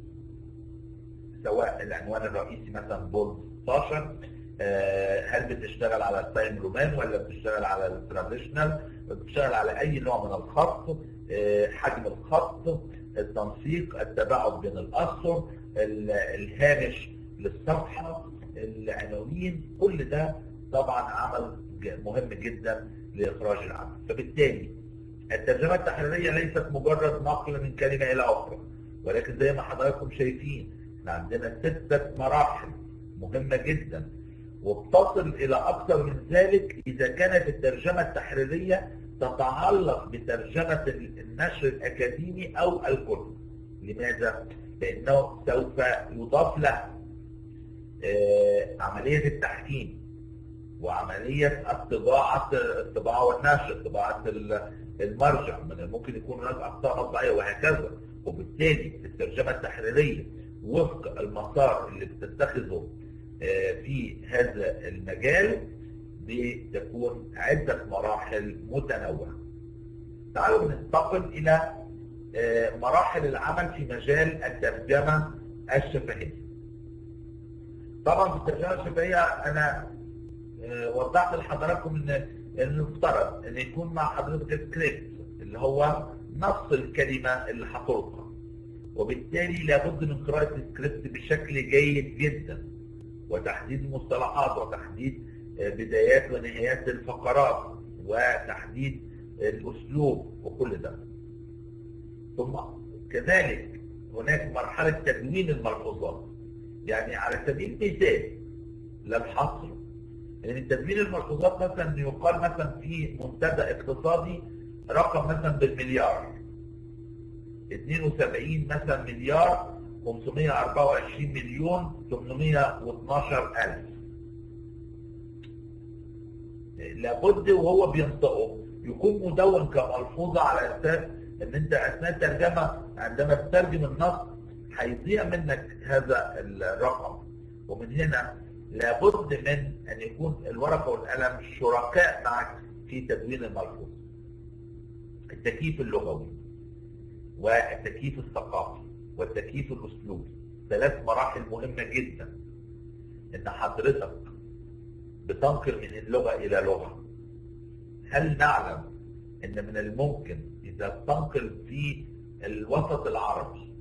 سواء العنوان الرئيسي مثلا بولد 16 هل بتشتغل على التايم رومان ولا بتشتغل على التراديشنال بتشتغل على اي نوع من الخط حجم الخط التنسيق التباعد بين الاسطر الهامش للصفحه العناوين كل ده طبعا عمل مهم جدا لاخراج العمل فبالتالي الترجمه التحريريه ليست مجرد نقل من كلمه الى اخرى ولكن زي ما حضراتكم شايفين احنا عندنا سته مراحل مهمه جدا وبتصل إلى أكثر من ذلك إذا كانت الترجمة التحريرية تتعلق بترجمة النشر الأكاديمي أو الكتب لماذا؟ لأنه سوف يضاف له آه، عملية التحكيم وعملية الطباعة الطباعة والنشر طباعة المرجع من الممكن يكون هناك أخطاء مطبعية وهكذا وبالتالي الترجمة التحريرية وفق المسار اللي بتتخذه آه، في هذا المجال بتكون عدة مراحل متنوعة تعالوا ننتقل إلى آه، مراحل العمل في مجال الترجمة الشفهية طبعا في الترجمة الشفهية أنا آه، وضحت لحضراتكم إن المفترض إن يكون مع حضرتك سكريبت اللي هو نص الكلمة اللي هتلقى وبالتالي لابد من قراءة السكريبت بشكل جيد جدا وتحديد المصطلحات وتحديد آه، بدايات ونهايات الفقرات وتحديد الأسلوب وكل ده ثم كذلك هناك مرحلة تدوين الملحوظات يعني على سبيل المثال لا الحصر يعني تدوين الملحوظات مثلا يقال مثلا في منتدى اقتصادي رقم مثلا بالمليار 72 مثلا مليار 524 مليون 812 ألف لابد وهو بينطقه يكون مدون كملحوظة على أساس ان انت اثناء الترجمة عندما تترجم النص هيضيع منك هذا الرقم ومن هنا لابد من ان يكون الورقة والقلم شركاء معك في تدوين الملحوظ التكييف اللغوي والتكييف الثقافي والتكييف الاسلوبي ثلاث مراحل مهمة جدا ان حضرتك بتنقل من اللغة الى لغة هل نعلم ان من الممكن اذا تنقل في الوسط العربي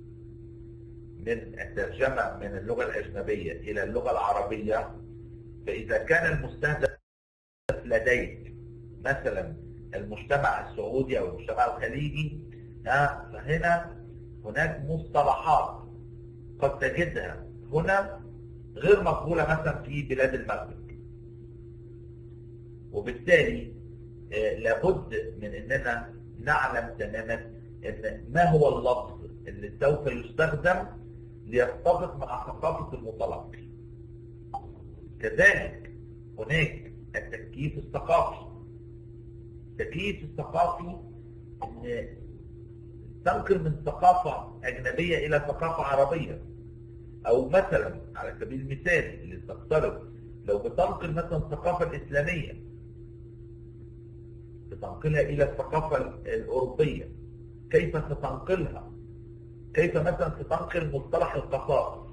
من الترجمة من اللغة الأجنبية إلى اللغة العربية فإذا كان المستهدف لديك مثلا المجتمع السعودي أو المجتمع الخليجي فهنا هناك مصطلحات قد تجدها هنا غير مقبولة مثلا في بلاد المغرب وبالتالي آه، لابد من اننا نعلم تماما ان ما هو اللفظ اللي سوف يستخدم ليتفق مع ثقافة المتلقي كذلك هناك التكييف الثقافي التكييف الثقافي ان تنقل من ثقافة أجنبية إلى ثقافة عربية أو مثلا على سبيل المثال اللي تقترب لو بتنقل مثلا الثقافة الإسلامية بتنقلها إلى الثقافة الأوروبية كيف ستنقلها كيف مثلا ستنقل مصطلح القصاص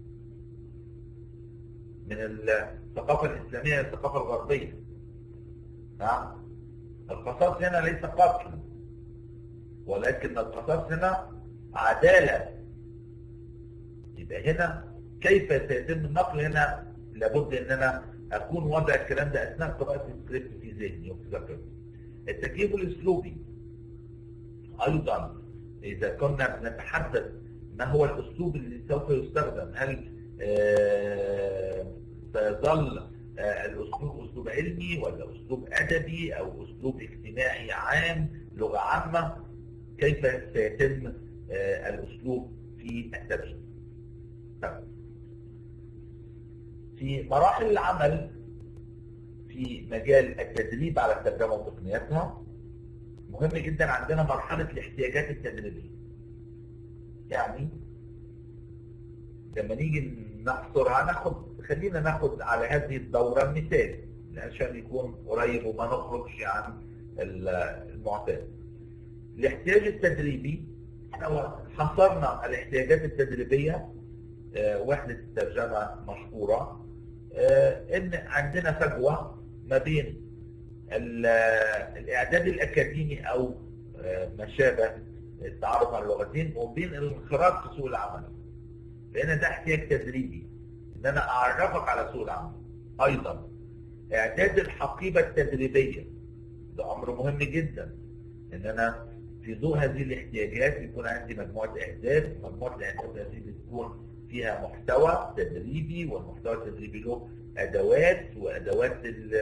من الثقافة الإسلامية إلى الثقافة الغربية نعم القصاص هنا ليس قتل ولكن القصاص هنا عدالة يبقى هنا كيف سيتم النقل هنا لابد ان انا اكون وضع الكلام ده اثناء قراءة السكريبت في ذهني وفي ذاكرتي التكييف الاسلوبي ايضا اذا كنا بنتحدث ما هو الاسلوب اللي سوف يستخدم هل آه، سيظل آه، الاسلوب اسلوب علمي ولا اسلوب ادبي او اسلوب اجتماعي عام لغه عامه كيف سيتم آه، الاسلوب في الترجمه طيب. في مراحل العمل في مجال التدريب على الترجمه وتقنياتها مهم جدا عندنا مرحلة الاحتياجات التدريبية يعني لما نيجي نحصرها ناخد خلينا ناخد على هذه الدورة مثال عشان يكون قريب وما نخرجش عن المعتاد الاحتياج التدريبي حصرنا الاحتياجات التدريبية آه، وحدة الترجمة مشهورة آه، ان عندنا فجوة ما بين الاعداد الاكاديمي او آه، ما شابه التعرف على اللغتين وبين الانخراط في سوق العمل فهنا ده احتياج تدريبي ان انا اعرفك على سوق العمل ايضا اعداد الحقيبه التدريبيه ده امر مهم جدا ان انا في ضوء هذه الاحتياجات يكون عندي مجموعه اهداف مجموعه الاهداف هذه بتكون فيها محتوى تدريبي والمحتوى التدريبي له ادوات وادوات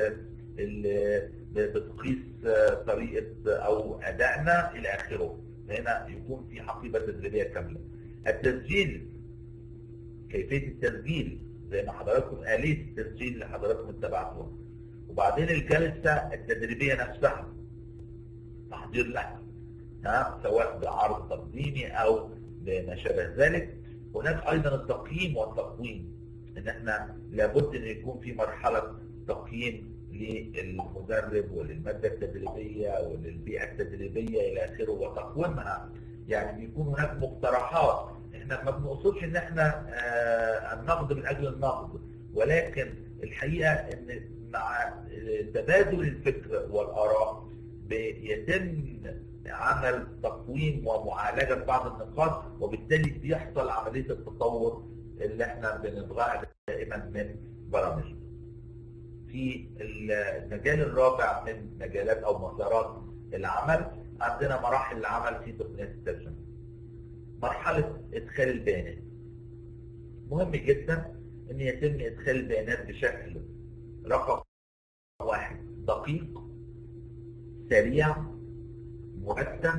اللي بتقيس طريقه او ادائنا الى اخره هنا يكون في حقيبه تدريبيه كامله التسجيل كيفيه التسجيل زي ما حضراتكم آلية التسجيل اللي حضراتكم اتبعتوها وبعدين الجلسة التدريبية نفسها تحضير لها ها سواء بعرض تقديمي او بما شابه ذلك هناك ايضا التقييم والتقويم ان احنا لابد ان يكون في مرحله تقييم للمدرب وللماده التدريبيه وللبيئه التدريبيه الى اخره وتقويمها يعني بيكون هناك مقترحات احنا ما بنقصدش ان احنا آه النقد من اجل النقد ولكن الحقيقه ان مع تبادل الفكر والاراء بيتم عمل تقويم ومعالجه بعض النقاط وبالتالي بيحصل عمليه التطور اللي احنا بنبغاها دائما من برامجنا. في المجال الرابع من مجالات او مسارات العمل عندنا مراحل العمل في تقنيه الترجمه. مرحله ادخال البيانات. مهم جدا ان يتم ادخال البيانات بشكل رقم واحد دقيق سريع مرتب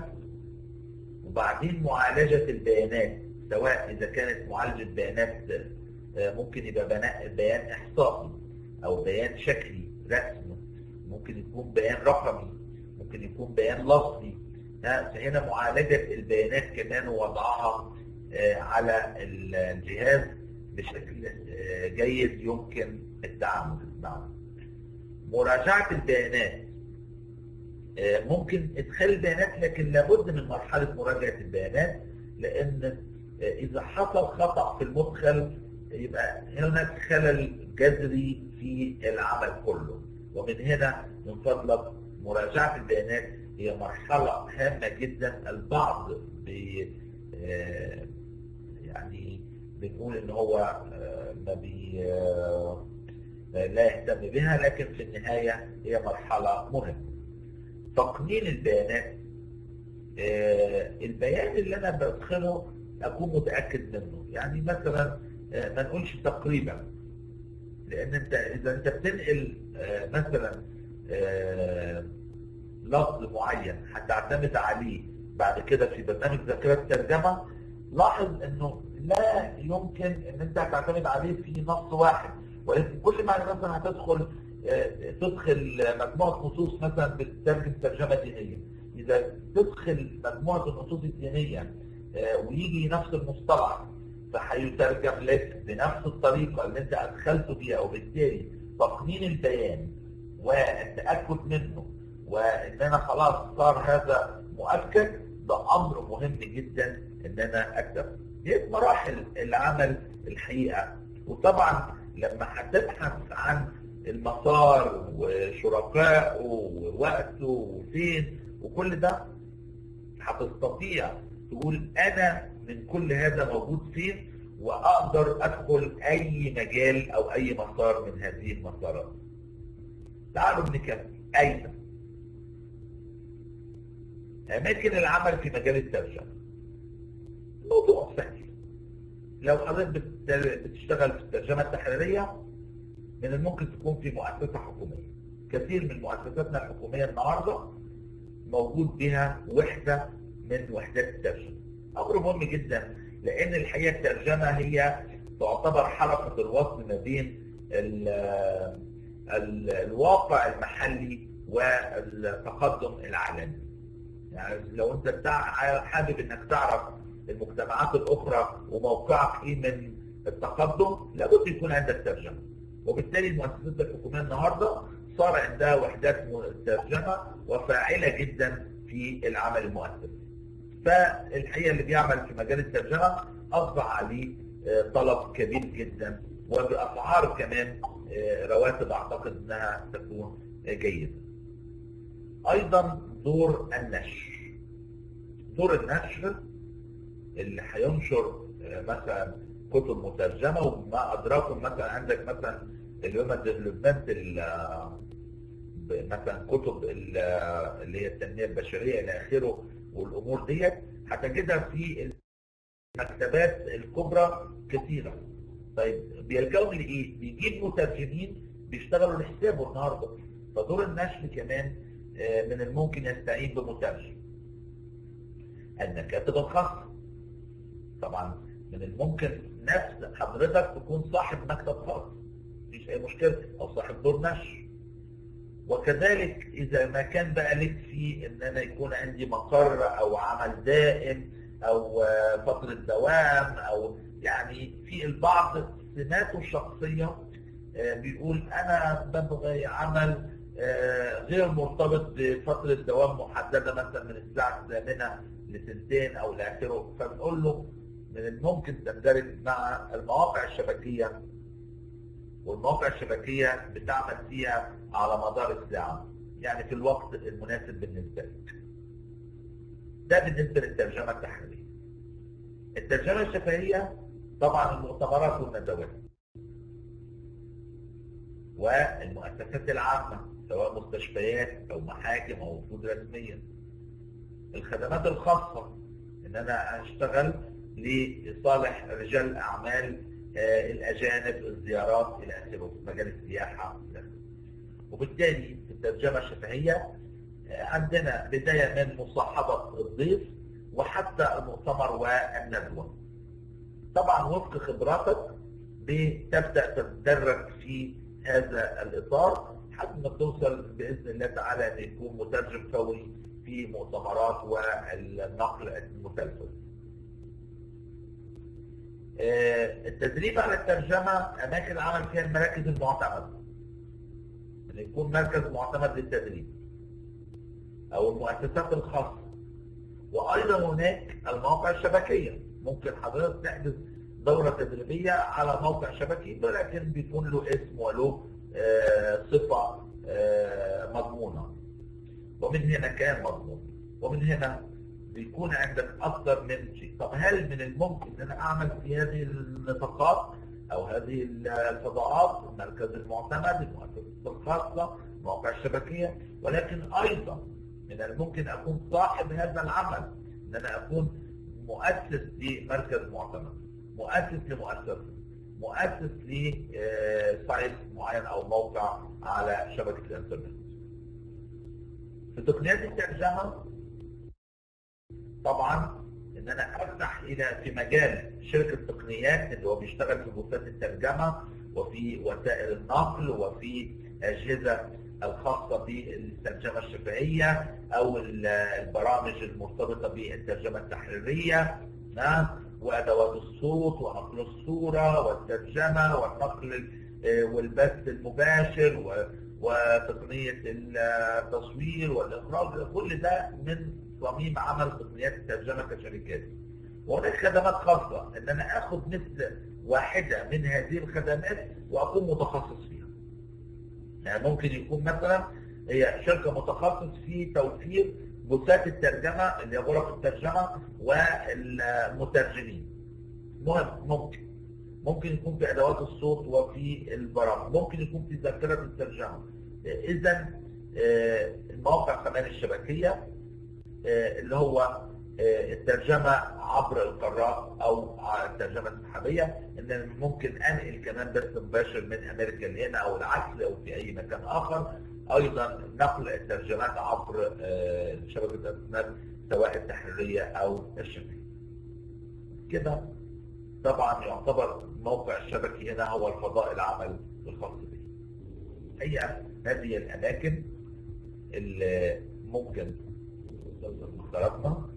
وبعدين معالجه البيانات سواء اذا كانت معالجه بيانات ممكن يبقى بيان احصائي او بيان شكلي رسم ممكن يكون بيان رقمي ممكن يكون بيان لفظي فهنا معالجه البيانات كمان ووضعها على الجهاز بشكل جيد يمكن التعامل معه. مراجعه البيانات ممكن ادخال البيانات لكن لابد من مرحله مراجعه البيانات لان اذا حصل خطا في المدخل يبقى هناك خلل جذري في العمل كله ومن هنا من فضلك مراجعه البيانات هي مرحله هامه جدا البعض بي يعني بنقول ان هو ما بي لا يهتم بها لكن في النهايه هي مرحله مهمه تقنين البيانات البيان اللي انا بدخله اكون متاكد منه يعني مثلا ما نقولش تقريبا لان انت اذا انت بتنقل مثلا لفظ معين هتعتمد عليه بعد كده في برنامج ذاكره الترجمه لاحظ انه لا يمكن ان انت هتعتمد عليه في نص واحد ولكن كل ما مثلا هتدخل تدخل مجموعه نصوص مثلا بتترجم ترجمه دينيه اذا تدخل مجموعه النصوص الدينيه ويجي نفس المصطلح فهيترجم لك بنفس الطريقه اللي انت ادخلته بيها وبالتالي تقنين البيان والتاكد منه وان انا خلاص صار هذا مؤكد ده امر مهم جدا ان انا اكتب دي مراحل العمل الحقيقه وطبعا لما هتبحث عن المسار وشركائه ووقته وفين وكل ده هتستطيع تقول انا من كل هذا موجود فين واقدر ادخل اي مجال او اي مسار من هذه المسارات. تعالوا نكمل ايضا اماكن العمل في مجال الترجمه. موضوع سهل. لو حضرتك بتشتغل في الترجمه التحريريه من الممكن تكون في مؤسسه حكوميه. كثير من مؤسساتنا الحكوميه النهارده موجود بها وحده من وحدات الترجمه. امر مهم جدا لان الحقيقه الترجمه هي تعتبر حلقه الوصل ما بين ال ال الواقع المحلي والتقدم العالمي. يعني لو انت حابب انك تعرف المجتمعات الاخرى وموقعك ايه من التقدم لابد يكون عندك ترجمه. وبالتالي المؤسسات الحكوميه النهارده صار عندها وحدات ترجمه وفاعله جدا في العمل المؤسسي. فالحقيقه اللي بيعمل في مجال الترجمه اصبح عليه طلب كبير جدا وباسعار كمان رواتب اعتقد انها تكون جيده. ايضا دور النشر. دور النشر اللي هينشر مثلا كتب مترجمه وما ادراكم مثلا عندك مثلا الهيومن ديفلوبمنت مثلا كتب اللي هي التنميه البشريه الى اخره والامور ديت هتجدها في المكتبات الكبرى كثيره طيب بيلجأوا لايه؟ بيجيب مترجمين بيشتغلوا لحسابه النهارده فدور النشر كمان من الممكن يستعين بمترجم المكاتب الخاصة طبعا من الممكن نفس حضرتك تكون صاحب مكتب خاص مفيش اي مشكلة او صاحب دور نشر وكذلك اذا ما كان بقى لك في ان انا يكون عندي مقر او عمل دائم او فترة دوام او يعني في البعض سماته الشخصية بيقول انا ببغي عمل غير مرتبط بفترة دوام محددة مثلا من الساعة الثامنة لسنتين او لاخره فبنقول له من الممكن تندرج مع المواقع الشبكية والمواقع الشبكية بتعمل فيها على مدار الساعة يعني في الوقت المناسب بالنسبة لك ده بالنسبة للترجمة التحريرية الترجمة الشفهية طبعا المؤتمرات والندوات والمؤسسات العامة سواء مستشفيات او محاكم او وفود رسمية الخدمات الخاصة ان انا اشتغل لصالح رجال الاعمال الاجانب الزيارات الى اخره مجال السياحة وبالتالي في الترجمة الشفهية عندنا بداية من مصاحبة الضيف وحتى المؤتمر والندوة طبعا وفق خبراتك بتبدأ تتدرج في هذا الإطار حتى ما توصل بإذن الله تعالى أن يكون مترجم فوري في مؤتمرات والنقل المتلفز التدريب على الترجمة أماكن العمل فيها المراكز المعتمدة أن يكون مركز معتمد للتدريب أو المؤسسات الخاصة وأيضا هناك المواقع الشبكية ممكن حضرتك تحدث دورة تدريبية على موقع شبكي ولكن بيكون له اسم وله صفة مضمونة ومن هنا كان مضمون ومن هنا بيكون عندك أكثر من شيء طب هل من الممكن أن أنا أعمل في هذه النطاقات أو هذه الفضاءات المركز المعتمد المؤسسة الخاصة المواقع الشبكية ولكن أيضا من الممكن أكون صاحب هذا العمل أن أنا أكون مؤسس لمركز معتمد مؤسس لمؤسسة مؤسس لسايت معين أو موقع على شبكة الإنترنت في تقنيات الترجمة طبعا ان انا افتح الى في مجال شركة تقنيات اللي هو بيشتغل في بوثات الترجمة وفي وسائل النقل وفي اجهزة الخاصة بالترجمة الشفهية او البرامج المرتبطة بالترجمة التحريرية وادوات الصوت ونقل الصورة والترجمة والنقل والبث المباشر وتقنية التصوير والإخراج كل ده من صميم عمل تقنيات الترجمة كشركات وهناك خدمات خاصة ان انا اخد مثل واحدة من هذه الخدمات واكون متخصص فيها يعني ممكن يكون مثلا هي شركة متخصص في توفير بوثات الترجمة اللي هي غرف الترجمة والمترجمين مهم ممكن ممكن يكون في ادوات الصوت وفي البرامج ممكن يكون في ذاكره الترجمه اذا المواقع كمان الشبكيه اللي هو الترجمه عبر القارات او الترجمه السحابيه ان ممكن انقل كمان بث مباشر من امريكا لهنا او العكس او في اي مكان اخر ايضا نقل الترجمات عبر شبكه الانترنت سواء التحريريه او الشبكيه كده طبعا يعتبر الموقع الشبكي هنا هو الفضاء العمل الخاص به هي هذه الأماكن اللي ممكن اخترقنا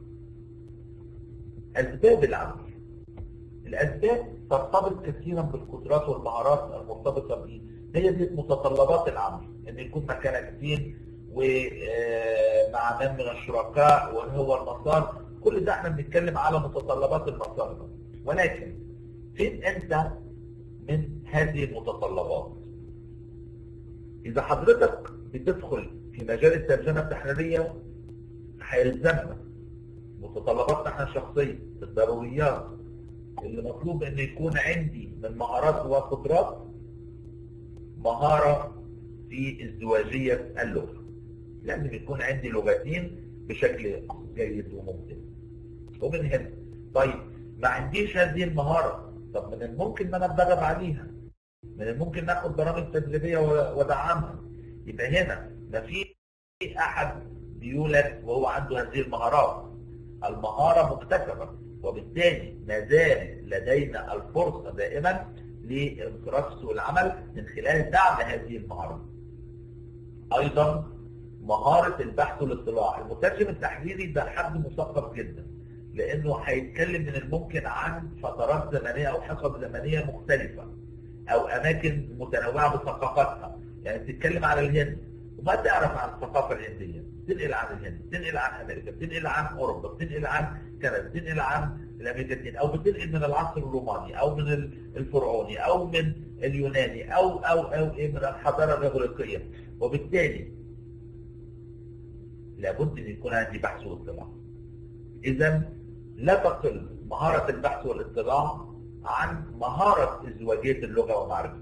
أسباب العمل الأسباب ترتبط كثيرا بالقدرات والمهارات المرتبطة به هي دي متطلبات العمل ان يكون مكانك فين ومع من من الشركاء وهو المسار كل ده احنا بنتكلم على متطلبات المسار ده ولكن فين انت من هذه المتطلبات اذا حضرتك بتدخل في مجال الترجمة التحريرية هيلزمنا متطلباتنا احنا الشخصية الضروريات اللي مطلوب ان يكون عندي من مهارات وقدرات مهارة في ازدواجية اللغة لازم يكون عندي لغتين بشكل جيد وممتاز ومن هنا طيب ما عنديش هذه المهارة طب طب من الممكن ان انا اتدرب عليها من الممكن ناخد برامج تدريبيه وادعمها يبقى هنا ما في احد بيولد وهو عنده هذه المهارات المهاره مكتسبه وبالتالي ما زال لدينا الفرصه دائما لانصراف سوق العمل من خلال دعم هذه المهارات. ايضا مهاره البحث والاطلاع، المترجم التحريري ده حد مثقف جدا لانه هيتكلم من الممكن عن فترات زمنيه او حقب زمنيه مختلفه او اماكن متنوعه بثقافتها، يعني بتتكلم على الهند وما تعرف عن الثقافه الهنديه، تنقل عن الهند، تنقل عن امريكا، تنقل عن اوروبا، تنقل عن كندا، تنقل عن الامريكتين او بتنقل من العصر الروماني او من الفرعوني او من اليوناني او او او ايه من الحضاره الاغريقيه وبالتالي لابد ان يكون عندي بحث واطلاع. اذا لا تقل مهاره البحث والاطلاع عن مهاره ازدواجيه اللغه ومعرفتها.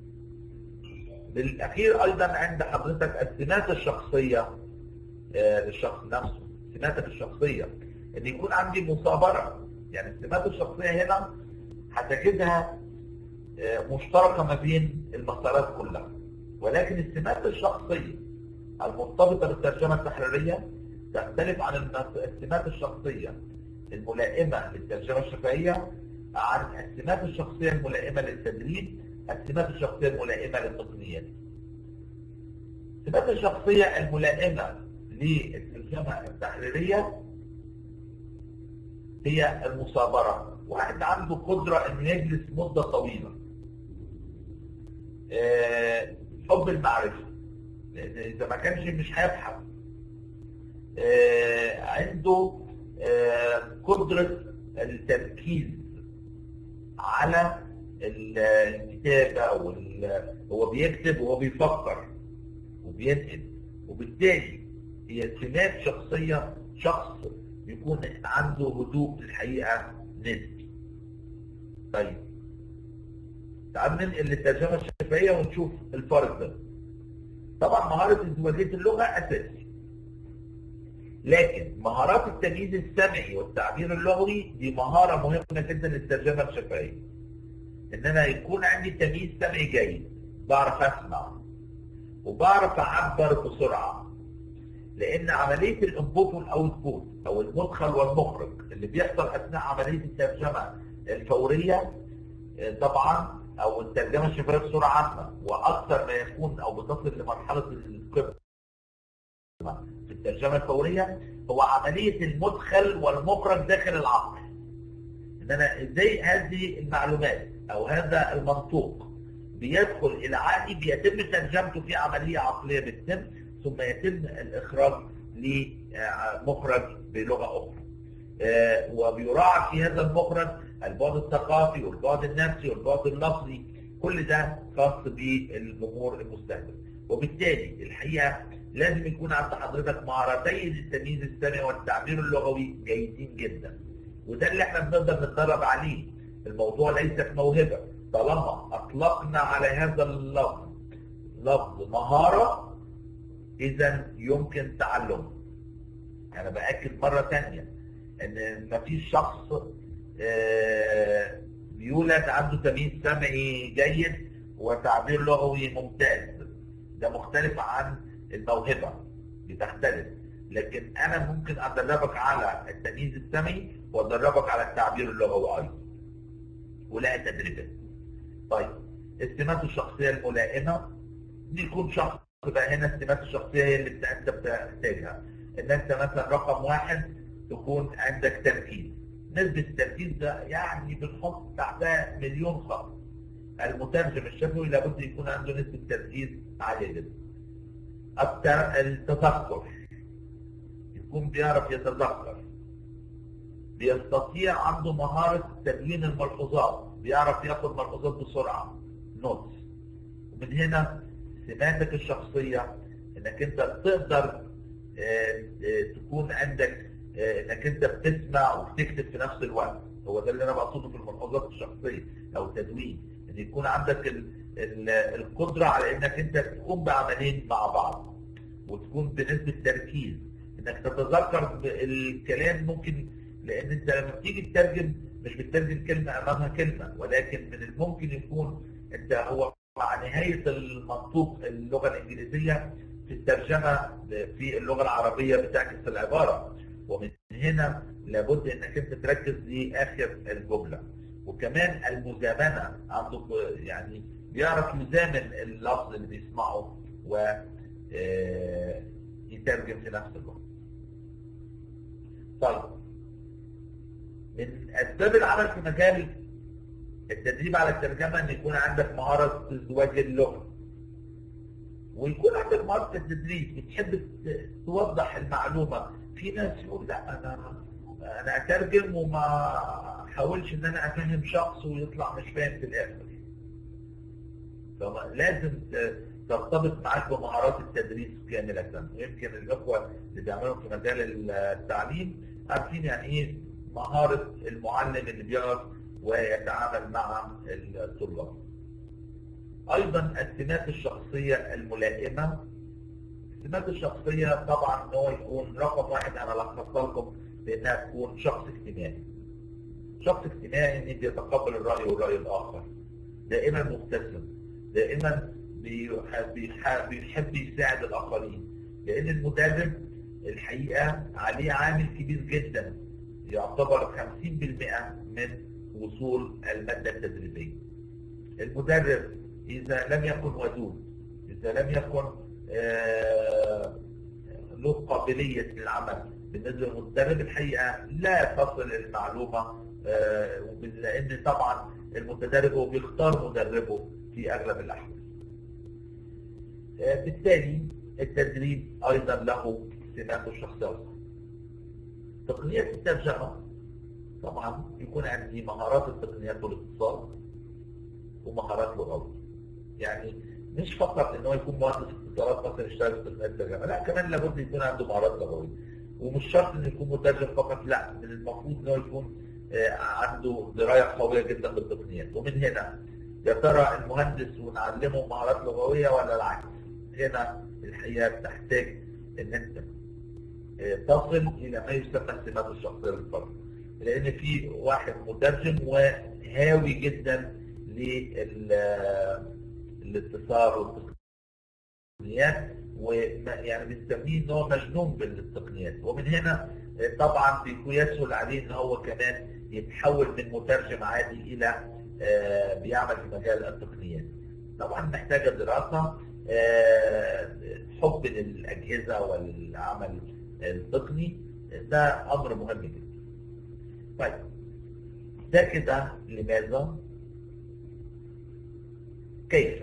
بالاخير ايضا عند حضرتك السمات الشخصيه للشخص نفسه، سماتك الشخصيه ان يكون عندي مثابره يعني السمات الشخصيه هنا هتجدها مشتركه ما بين المسارات كلها ولكن السمات الشخصيه المرتبطه بالترجمه التحريريه تختلف عن السمات الشخصيه الملائمه للترجمه الشفهيه عن السمات الشخصيه الملائمه للتدريب السمات الشخصيه الملائمه للتقنيات السمات الشخصيه الملائمه للترجمه التحريريه هي المصابرة واحد عنده قدرة انه يجلس مدة طويلة أه حب المعرفة اذا ما كانش مش هيبحث أه عنده أه قدرة التركيز على الكتابة او هو بيكتب وهو بيفكر وبينقل وبالتالي هي سمات شخصية شخص يكون عنده هدوء في الحقيقة نسبي. طيب تعال ننقل للترجمة الشفهية ونشوف الفرق ده. طبعا مهارة ازدواجية اللغة أساسي. لكن مهارات التمييز السمعي والتعبير اللغوي دي مهارة مهمة جدا للترجمة الشفهية. إن أنا يكون عندي تمييز سمعي جيد، بعرف أسمع وبعرف أعبر بسرعة لان عمليه الانبوت والاوتبوت او المدخل والمخرج اللي بيحصل اثناء عمليه الترجمه الفوريه طبعا او الترجمه الشفهيه بصوره عامه واكثر ما يكون او بتصل لمرحله القمه في الترجمه الفوريه هو عمليه المدخل والمخرج داخل العقل ان انا ازاي هذه المعلومات او هذا المنطوق بيدخل الى عقلي بيتم ترجمته في عمليه عقليه بتتم ثم يتم الاخراج لمخرج بلغه اخرى. وبيراعى في هذا المخرج البعد الثقافي والبعد النفسي والبعد اللفظي كل ده خاص بالجمهور المستهدف. وبالتالي الحقيقه لازم يكون عند حضرتك مهارتي للتمييز السمعي والتعبير اللغوي جيدين جدا. وده اللي احنا بنقدر نتدرب عليه. الموضوع ليست موهبه طالما اطلقنا على هذا اللفظ لفظ مهاره اذا يمكن تعلمه انا باكد مره ثانيه ان مفيش شخص بيولد عنده تمييز سمعي جيد وتعبير لغوي ممتاز ده مختلف عن الموهبه بتختلف لكن انا ممكن ادربك على التمييز السمعي وادربك على التعبير اللغوي ايضا ولا تدريبات طيب السمات الشخصيه الملائمه دي يكون شخص تبقى هنا السمات الشخصيه هي اللي انت بتحتاجها ان انت مثلا رقم واحد تكون عندك تركيز نسبة التركيز ده يعني بنحط تحتها مليون خط المترجم الشفوي لابد يكون عنده نسبة تركيز عالية جدا التذكر يكون بيعرف يتذكر بيستطيع عنده مهارة تدوين الملحوظات بيعرف ياخد ملحوظات بسرعة نوتس ومن هنا سماتك الشخصية انك انت تقدر تكون عندك انك انت بتسمع وبتكتب في نفس الوقت هو ده اللي انا بقصده في الملحوظات الشخصية او التدوين ان يكون عندك ال ال القدرة على انك انت تقوم بعملين مع بعض وتكون بنسبة تركيز انك تتذكر الكلام ممكن لان انت لما بتيجي تترجم مش بتترجم كلمة أمامها كلمة ولكن من الممكن يكون أنت هو مع نهاية المنطوق اللغة الإنجليزية في الترجمة في اللغة العربية بتعكس العبارة ومن هنا لابد انك انت تركز لاخر الجملة وكمان المزامنة عنده يعني بيعرف يزامن اللفظ اللي بيسمعه و يترجم في نفس الوقت طيب من اسباب العمل في مجال التدريب على الترجمه ان يكون عندك مهاره ازدواج اللغه ويكون عندك مهاره التدريب بتحب توضح المعلومه في ناس يقول لا انا انا اترجم وما احاولش ان انا افهم شخص ويطلع مش فاهم في الاخر فلازم ترتبط معاك بمهارات التدريس كاملة ويمكن الأخوة اللي بيعملوا في مجال التعليم عارفين يعني إيه مهارة المعلم اللي بيعرف ويتعامل مع الطلاب. أيضا السمات الشخصية الملائمة السمات الشخصية طبعا إن هو يكون رقم واحد أنا لخصت لكم بإنها تكون شخص اجتماعي. شخص اجتماعي إن بيتقبل الرأي والرأي الآخر. دائما مبتسم. دائما بيحب يساعد الآخرين لأن المدرب الحقيقة عليه عامل كبير جدا يعتبر 50% من وصول المادة التدريبية المدرب إذا لم يكن ودود إذا لم يكن آه له قابلية للعمل بالنسبة للمدرب الحقيقة لا تصل المعلومة آه لأن طبعا المتدرب هو بيختار مدربه في أغلب الأحوال بالتالي التدريب أيضا له سمات الشخصية تقنية الترجمة طبعا يكون عندي مهارات التقنيات والاتصال ومهارات لغوية يعني مش فقط ان هو يكون مهندس اتصالات مثلا يشتغل في تقنيات الترجمة لا كمان لابد يكون عنده مهارات لغوية ومش شرط انه يكون مترجم فقط لا من المفروض انه يكون عنده دراية قوية جدا بالتقنيات ومن هنا يا ترى المهندس ونعلمه مهارات لغوية ولا العكس هنا الحقيقة بتحتاج ان انت تصل الى ما يسمى السمات الشخصية للفرد لان في واحد مترجم وهاوي جدا للاتصال والتقنيات ويعني بنسميه ان هو مجنون بالتقنيات ومن هنا طبعا بيسهل عليه ان هو كمان يتحول من مترجم عادي الى بيعمل في مجال التقنيات طبعا محتاجه دراسه حب للاجهزه والعمل التقني ده امر مهم جدا طيب ده كده لماذا كيف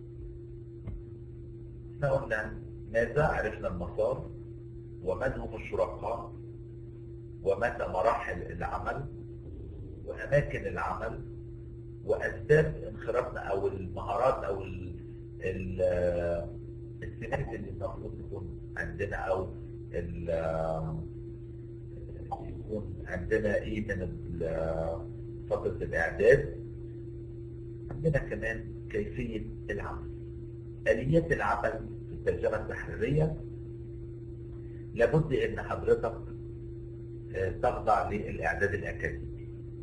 احنا قلنا ماذا عرفنا المسار ومن هم الشركاء ومتى مراحل العمل واماكن العمل واسباب انخرافنا او المهارات او السمات اللي المفروض تكون عندنا او يكون عندنا ايه من فتره الاعداد عندنا كمان كيفيه العمل اليات العمل في الترجمه التحريريه لابد ان حضرتك تخضع للاعداد الاكاديمي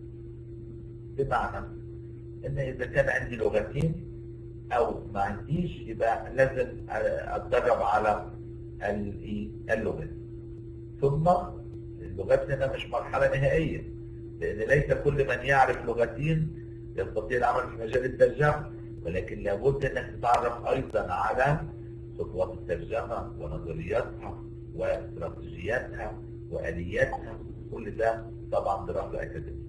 بمعنى ان اذا كان عندي لغتين او ما عنديش يبقى لازم اتدرب على اللغات ثم اللغات هنا مش مرحلة نهائية لان ليس كل من يعرف لغتين يستطيع العمل في مجال الترجمة ولكن لابد انك تتعرف ايضا على خطوات الترجمة ونظرياتها واستراتيجياتها والياتها كل ده طبعا دراسة اكاديمية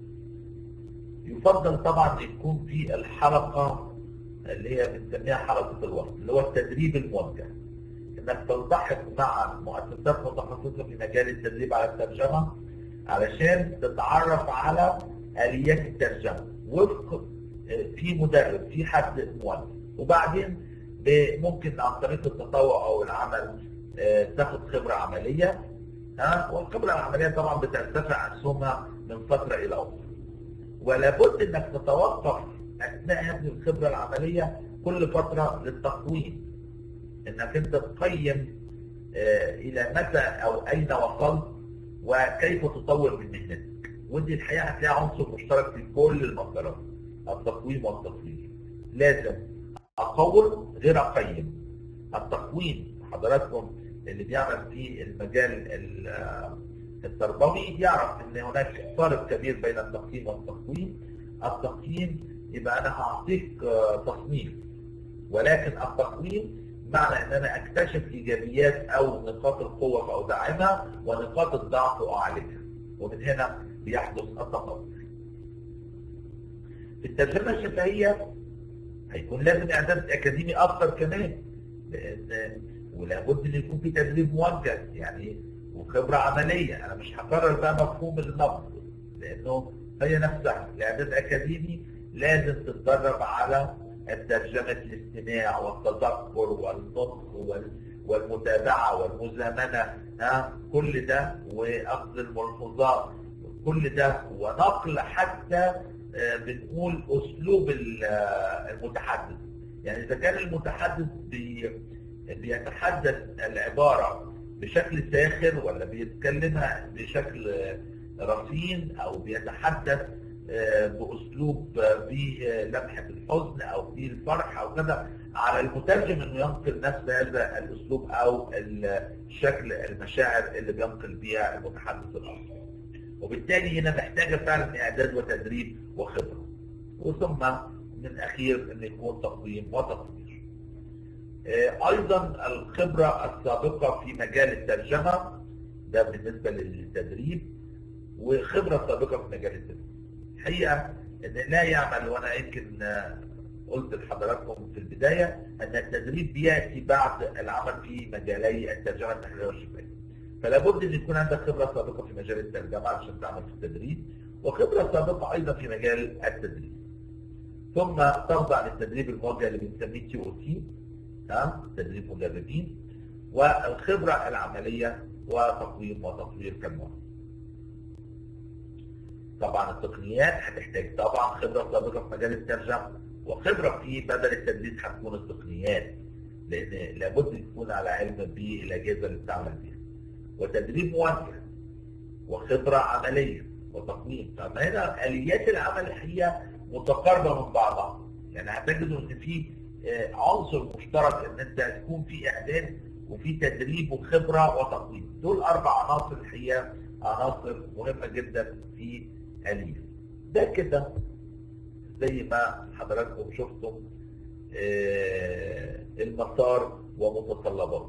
يفضل طبعا يكون في الحلقة اللي هي بنسميها حلقة الوقت اللي هو التدريب الموجه انك تلتحق مع مؤسسات متخصصة في مجال التدريب على الترجمة علشان تتعرف على آليات الترجمة وفق في مدرب في حد موجه وبعدين ممكن عن طريق التطوع او العمل تاخد خبرة عملية ها والخبرة العملية طبعا بترتفع اسهمها من فترة الى اخرى ولابد انك تتوقف اثناء هذه الخبره العمليه كل فتره للتقويم انك انت تقيم الى متى او اين وصلت وكيف تطور من مهنتك ودي الحقيقه هتلاقي عنصر مشترك في كل المسارات التقويم والتطوير لازم اقول غير اقيم التقويم حضراتكم اللي بيعمل في المجال التربوي يعرف ان هناك فارق كبير بين التقييم والتقويم التقييم يبقى انا هعطيك تصنيف ولكن التقويم معنى ان انا اكتشف ايجابيات او نقاط القوه فاودعمها ونقاط الضعف اعالجها ومن هنا بيحدث التطور في الترجمه الشفهيه هيكون لازم اعداد اكاديمي اكثر كمان لان ولابد ان يكون في تدريب موجه يعني وخبره عمليه انا مش هكرر بقى مفهوم النقد لانه هي نفسها الاعداد الاكاديمي لازم تتدرب على الترجمة الاستماع والتذكر والنطق والمتابعة والمزامنة ها كل ده وأخذ الملحوظات كل ده ونقل حتى بنقول أسلوب المتحدث يعني إذا كان المتحدث بي بيتحدث العبارة بشكل ساخر ولا بيتكلمها بشكل رصين أو بيتحدث باسلوب فيه لمحه الحزن او فيه الفرح او كذا على المترجم انه ينقل نفس هذا الاسلوب او الشكل المشاعر اللي بينقل بيها المتحدث الاخر. وبالتالي هنا محتاجه فعلا اعداد وتدريب وخبره. وثم من اخير ان يكون تقويم وتطوير. ايضا الخبره السابقه في مجال الترجمه ده بالنسبه للتدريب وخبره سابقه في مجال التدريب. الحقيقه ان لا يعمل وانا يمكن قلت لحضراتكم في البدايه ان التدريب بياتي بعد العمل في مجالي الترجمه التحليليه والشفائيه. فلا بد ان يكون عندك خبره سابقه في مجال الترجمه عشان تعمل في التدريب وخبره سابقه ايضا في مجال التدريب. ثم تخضع للتدريب الموجه اللي بنسميه تي او تي تدريب مدربين والخبره العمليه وتقويم وتطوير كالمهم. طبعا التقنيات هتحتاج طبعا خبره سابقه في مجال الترجمه وخبره في بدل التدريس هتكون التقنيات لان لابد يكون على علم بالاجهزه اللي بتعمل بيها وتدريب موجه وخبره عمليه وتقنين طب هنا اليات العمل هي متقاربه من بعضها يعني هتجدوا ان في عنصر مشترك ان انت تكون في اعداد وفي تدريب وخبره وتقويم دول اربع عناصر هي عناصر مهمه جدا في أليف ده كده زي ما حضراتكم شفتم المسار ومتطلباته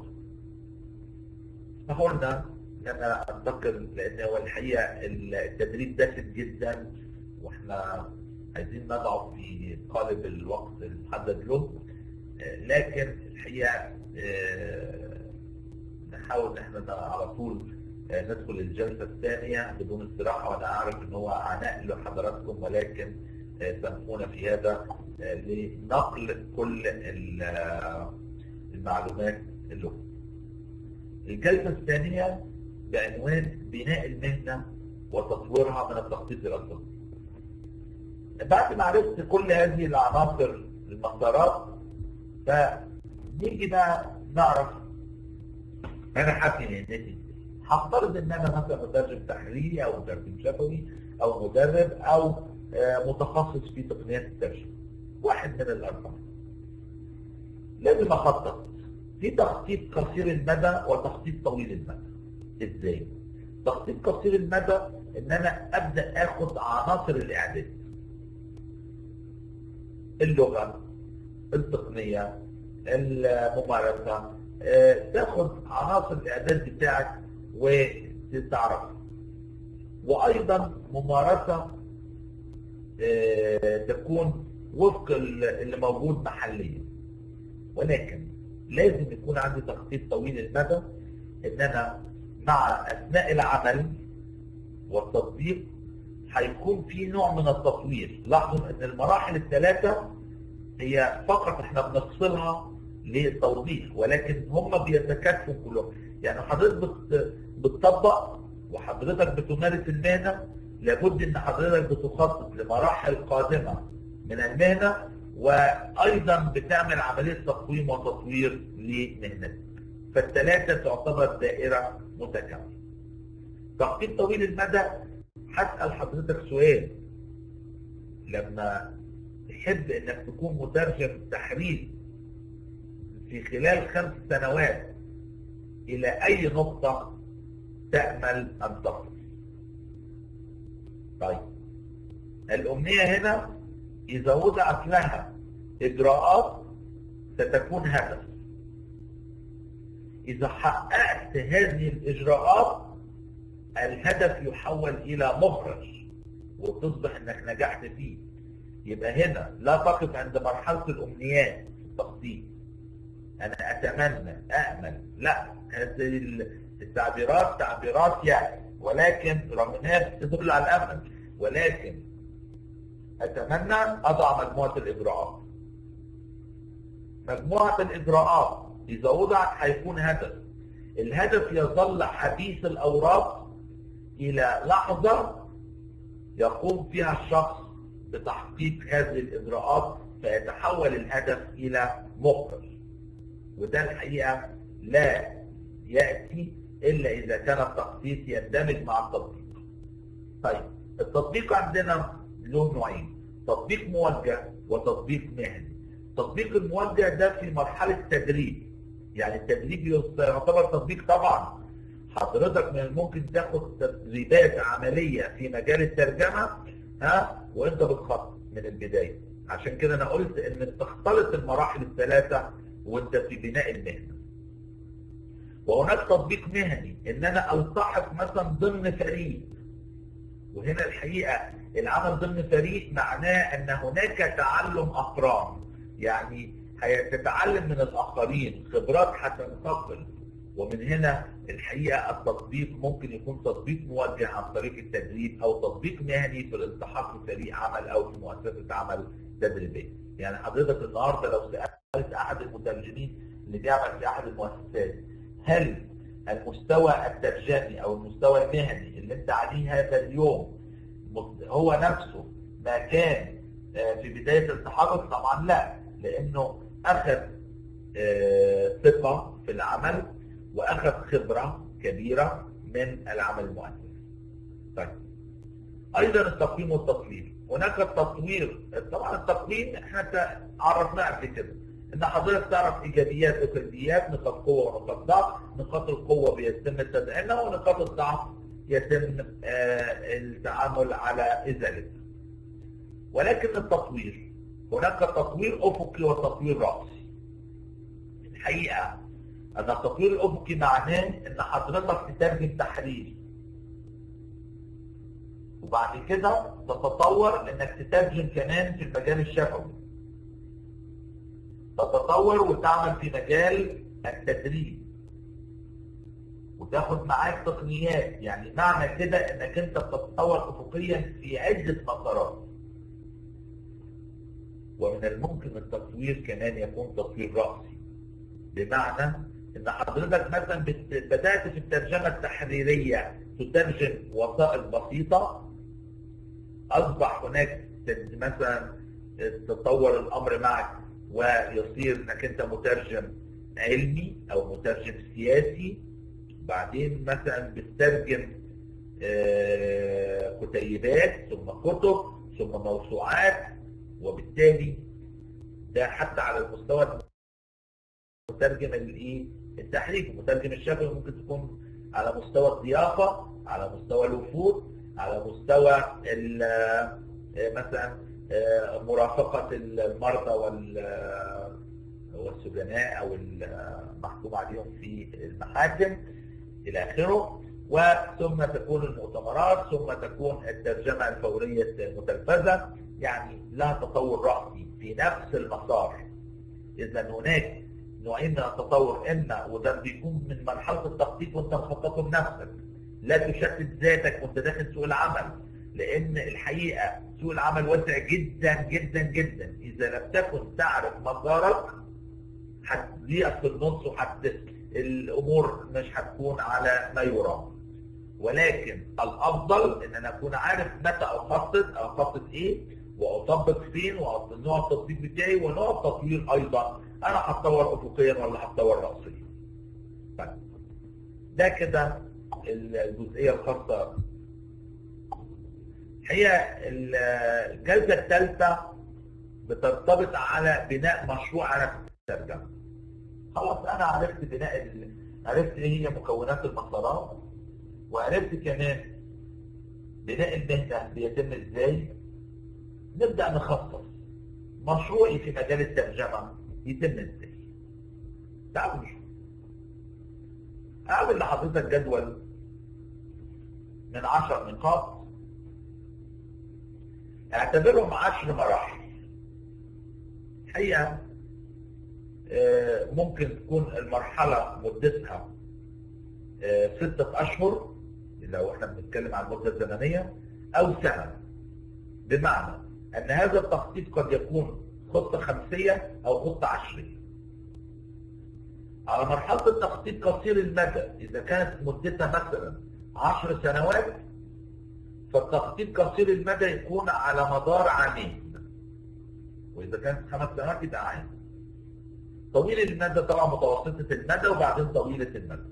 فقلنا ان انا انتقل لان هو الحقيقه التدريب دسم جدا واحنا عايزين نضعه في قالب الوقت المحدد له لكن الحقيقه نحاول ان احنا على طول ندخل الجلسة الثانية بدون استراحة وأنا أعرف أن هو عناء لحضراتكم ولكن سامحونا في هذا لنقل كل المعلومات اللغة. الجلسة الثانية بعنوان بناء المهنة وتطويرها من التخطيط إلى التطوير. بعد ما عرفت كل هذه العناصر المسارات فنيجي بقى نعرف أنا حاسس مهنتي هفترض ان انا مثلا مترجم تحريري او مترجم شفوي او مدرب او متخصص في تقنيات الترجمه واحد من الاربعه لازم اخطط في تخطيط قصير المدى وتخطيط طويل المدى ازاي تخطيط قصير المدى ان انا ابدا اخد عناصر الاعداد اللغه التقنيه الممارسه تاخد عناصر الاعداد بتاعك وتتعرف وايضا ممارسه تكون وفق اللي موجود محليا ولكن لازم يكون عندي تخطيط طويل المدى ان انا مع اثناء العمل والتطبيق هيكون في نوع من التطوير لاحظوا ان المراحل الثلاثه هي فقط احنا بنفصلها للتوضيح ولكن هم بيتكاتفوا كلهم يعني حضرتك بتطبق وحضرتك بتمارس المهنه لابد ان حضرتك بتخطط لمراحل قادمه من المهنه وايضا بتعمل عمليه تقويم وتطوير لمهنتك. فالثلاثه تعتبر دائره متكامله. تخطيط طويل المدى هسأل حضرتك سؤال لما تحب انك تكون مترجم تحرير في خلال خمس سنوات الى اي نقطة تأمل ان تصل طيب الامنية هنا اذا وضعت لها اجراءات ستكون هدف اذا حققت هذه الاجراءات الهدف يحول الى مخرج وتصبح انك نجحت فيه يبقى هنا لا تقف عند مرحلة الامنيات في التخطيط انا اتمنى امل لا هذه التعبيرات تعبيرات يعني ولكن رغم انها تدل على الامل ولكن اتمنى اضع مجموعة الاجراءات مجموعة الاجراءات اذا وضعت هيكون هدف الهدف يظل حديث الاوراق الى لحظة يقوم فيها الشخص بتحقيق هذه الاجراءات فيتحول الهدف الى مخرج وده الحقيقة لا يأتي إلا إذا كان التخطيط يندمج مع التطبيق طيب التطبيق عندنا له نوعين تطبيق موجه وتطبيق مهني التطبيق الموجه ده في مرحلة تدريب يعني التدريب يعتبر تطبيق طبعا حضرتك من الممكن تاخد تدريبات عملية في مجال الترجمة ها وانت بتخطط من البداية عشان كده انا قلت ان تختلط المراحل الثلاثة وانت في بناء المهنة وهناك تطبيق مهني ان انا التحق مثلا ضمن فريق وهنا الحقيقة العمل ضمن فريق معناه ان هناك تعلم اقران يعني هتتعلم من الاخرين خبرات هتنتقل ومن هنا الحقيقة التطبيق ممكن يكون تطبيق موجه عن طريق التدريب او تطبيق مهني في الالتحاق في فريق عمل او في مؤسسة عمل تدريبية يعني حضرتك النهاردة لو سألت احد المترجمين اللي بيعمل في احد المؤسسات هل المستوى الترجمي او المستوى المهني اللي انت عليه هذا اليوم هو نفسه ما كان في بداية التحرك طبعا لا لانه اخذ ثقة في العمل واخذ خبرة كبيرة من العمل المؤسسي طيب ايضا التقويم والتطوير هناك التطوير طبعا التقويم احنا عرفناه قبل كده ان حضرتك تعرف ايجابيات وسلبيات نقاط قوه ونقاط ضعف نقاط القوه بيتم تدعيمها ونقاط الضعف يتم آه التعامل على ازالتها ولكن التطوير هناك تطوير افقي وتطوير راسي الحقيقه ان التطوير الافقي معناه ان حضرتك تترجم تحرير وبعد كده تتطور انك تترجم كمان في المجال الشفوي تتطور وتعمل في مجال التدريب وتاخد معاك تقنيات يعني معنى كده انك انت بتتطور افقيا في عدة مسارات ومن الممكن التطوير كمان يكون تطوير رأسي بمعنى ان حضرتك مثلا بدأت في الترجمة التحريرية تترجم وسائل بسيطة اصبح هناك مثلا تطور الامر معك ويصير انك انت مترجم علمي او مترجم سياسي بعدين مثلا بتترجم كتيبات ثم كتب ثم موسوعات وبالتالي ده حتى على المستوى المترجم الايه التحريك المترجم الشفوي ممكن تكون على مستوى الضيافه على مستوى الوفود على مستوى مثلا مرافقة المرضى والسجناء أو المحكوم عليهم في المحاكم إلى آخره وثم تكون المؤتمرات ثم تكون الترجمة الفورية المتلفزة يعني لها تطور رأسي في نفس المسار إذا هناك نوعين من التطور إما وده بيكون من مرحلة التخطيط وأنت مخططه بنفسك لا تشتت ذاتك وأنت داخل سوق العمل لأن الحقيقة سوق العمل واسع جدا جدا جدا إذا لم تكن تعرف مسارك هتضيق في النص وحت الأمور مش هتكون على ما يرام ولكن الأفضل إن أنا أكون عارف متى أخطط أخطط إيه وأطبق فين ونوع التطبيق بتاعي ونوع التطوير أيضا أنا هتطور أفقيا ولا هتطور رأسيا طيب ده كده الجزئية الخاصة هي الجلسة الثالثة بترتبط على بناء مشروع على الترجمة خلاص انا عرفت بناء ال... عرفت ايه هي مكونات المسارات وعرفت كمان بناء المهنة بيتم ازاي نبدأ نخصص مشروعي في مجال الترجمة يتم ازاي تعالوا نشوف اعمل لحضرتك جدول من عشر نقاط اعتبرهم عشر مراحل الحقيقة ممكن تكون المرحلة مدتها ستة أشهر لو احنا بنتكلم عن المدة الزمنية أو سنة بمعنى أن هذا التخطيط قد يكون خطة خمسية أو خطة عشرية على مرحلة التخطيط قصير المدى إذا كانت مدتها مثلا عشر سنوات فالتخطيط قصير المدى يكون على مدار عامين وإذا كانت خمس سنوات يبقى عام طويل المدى طبعا متوسطة المدى وبعدين طويلة المدى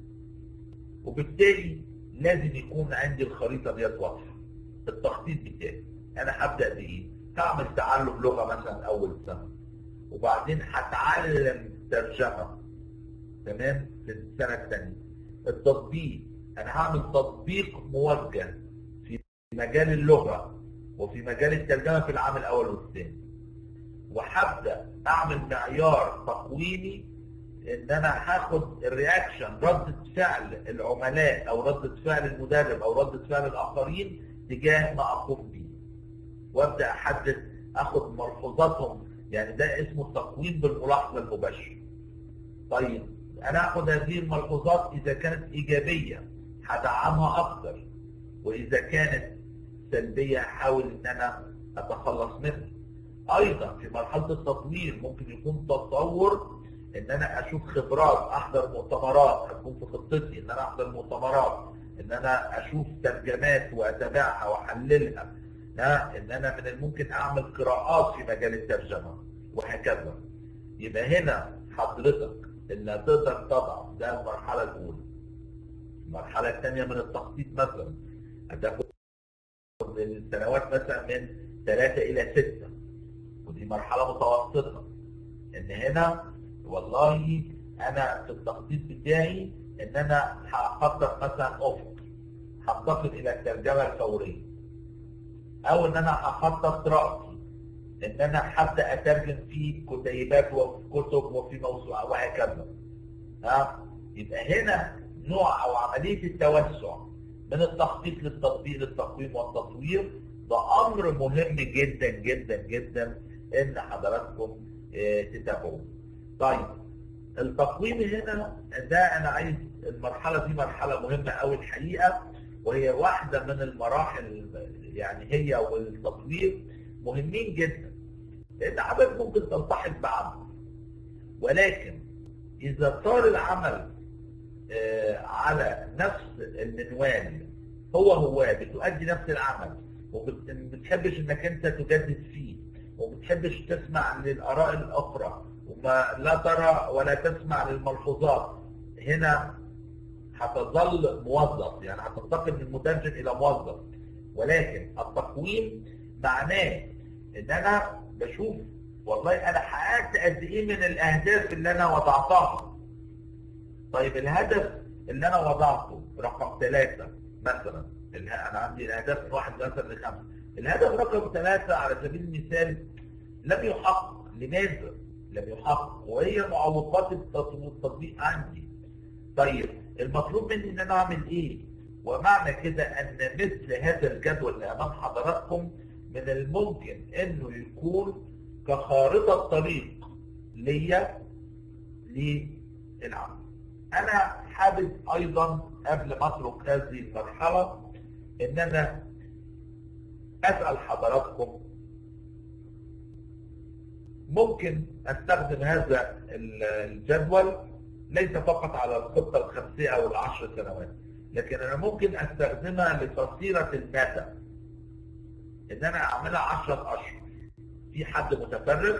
وبالتالي لازم يكون عندي الخريطة ديت واضحة التخطيط بتاعي أنا هبدأ بإيه؟ هعمل تعلم لغة مثلا أول سنة وبعدين هتعلم ترجمة تمام في السنة الثانية التطبيق أنا هعمل تطبيق موجه في مجال اللغة وفي مجال الترجمة في العام الأول والثاني وهبدا اعمل معيار تقويمي ان انا هاخد الرياكشن ردة فعل العملاء او ردة فعل المدرب او ردة فعل الاخرين تجاه ما اقوم به وابدا احدد اخد ملحوظاتهم يعني ده اسمه التقويم بالملاحظه المباشره طيب انا اخد هذه الملحوظات اذا كانت ايجابيه هدعمها اكتر واذا كانت سلبيه احاول ان انا اتخلص منها ايضا في مرحله التطوير ممكن يكون تطور ان انا اشوف خبرات احضر مؤتمرات هتكون في خطتي ان انا احضر مؤتمرات ان انا اشوف ترجمات واتابعها واحللها ان انا من الممكن اعمل قراءات في مجال الترجمه وهكذا يبقى هنا حضرتك اللي هتقدر تضع ده المرحله الاولى المرحله الثانيه من التخطيط مثلا هتاخد السنوات مثلا من ثلاثه الى سته ودي مرحلة متوسطة ان هنا والله انا في التخطيط بتاعي ان انا هخطط مثلا افق هنتقل الى الترجمة الفورية او ان انا هخطط رأسي ان انا هبدا اترجم في كتيبات وفي كتب وفي موسوعة وهكذا ها يبقى هنا نوع او عملية التوسع من التخطيط للتطبيق للتقويم والتطوير ده امر مهم جدا جدا جدا ان حضراتكم تتابعوه. طيب التقويم هنا ده انا عايز المرحله دي مرحله مهمه قوي الحقيقه وهي واحده من المراحل يعني هي والتطوير مهمين جدا لان حضرتك ممكن تلتحق بعمل ولكن اذا صار العمل على نفس المنوال هو هو بتؤدي نفس العمل وما بتحبش انك انت تجدد فيه وما بتحبش تسمع للاراء الاخرى وما لا ترى ولا تسمع للملحوظات هنا هتظل موظف يعني هتنتقل من مترجم الى موظف ولكن التقويم معناه ان انا بشوف والله انا حققت قد ايه من الاهداف اللي انا وضعتها طيب الهدف اللي انا وضعته رقم ثلاثة مثلا انا عندي الاهداف من واحد مثلا لخمسة الهدف رقم ثلاثة على سبيل المثال لم يحقق لماذا؟ لم يحقق وهي معوقات التطبيق عندي طيب المطلوب مني ان انا اعمل ايه؟ ومعنى كده ان مثل هذا الجدول اللي امام حضراتكم من الممكن انه يكون كخارطة طريق ليا للعمل انا حابب ايضا قبل ما اترك هذه المرحلة ان انا اسأل حضراتكم ممكن استخدم هذا الجدول ليس فقط على الخطة الخمسية او العشر سنوات لكن انا ممكن استخدمها لقصيرة المدى ان انا اعملها عشرة اشهر في حد متفرغ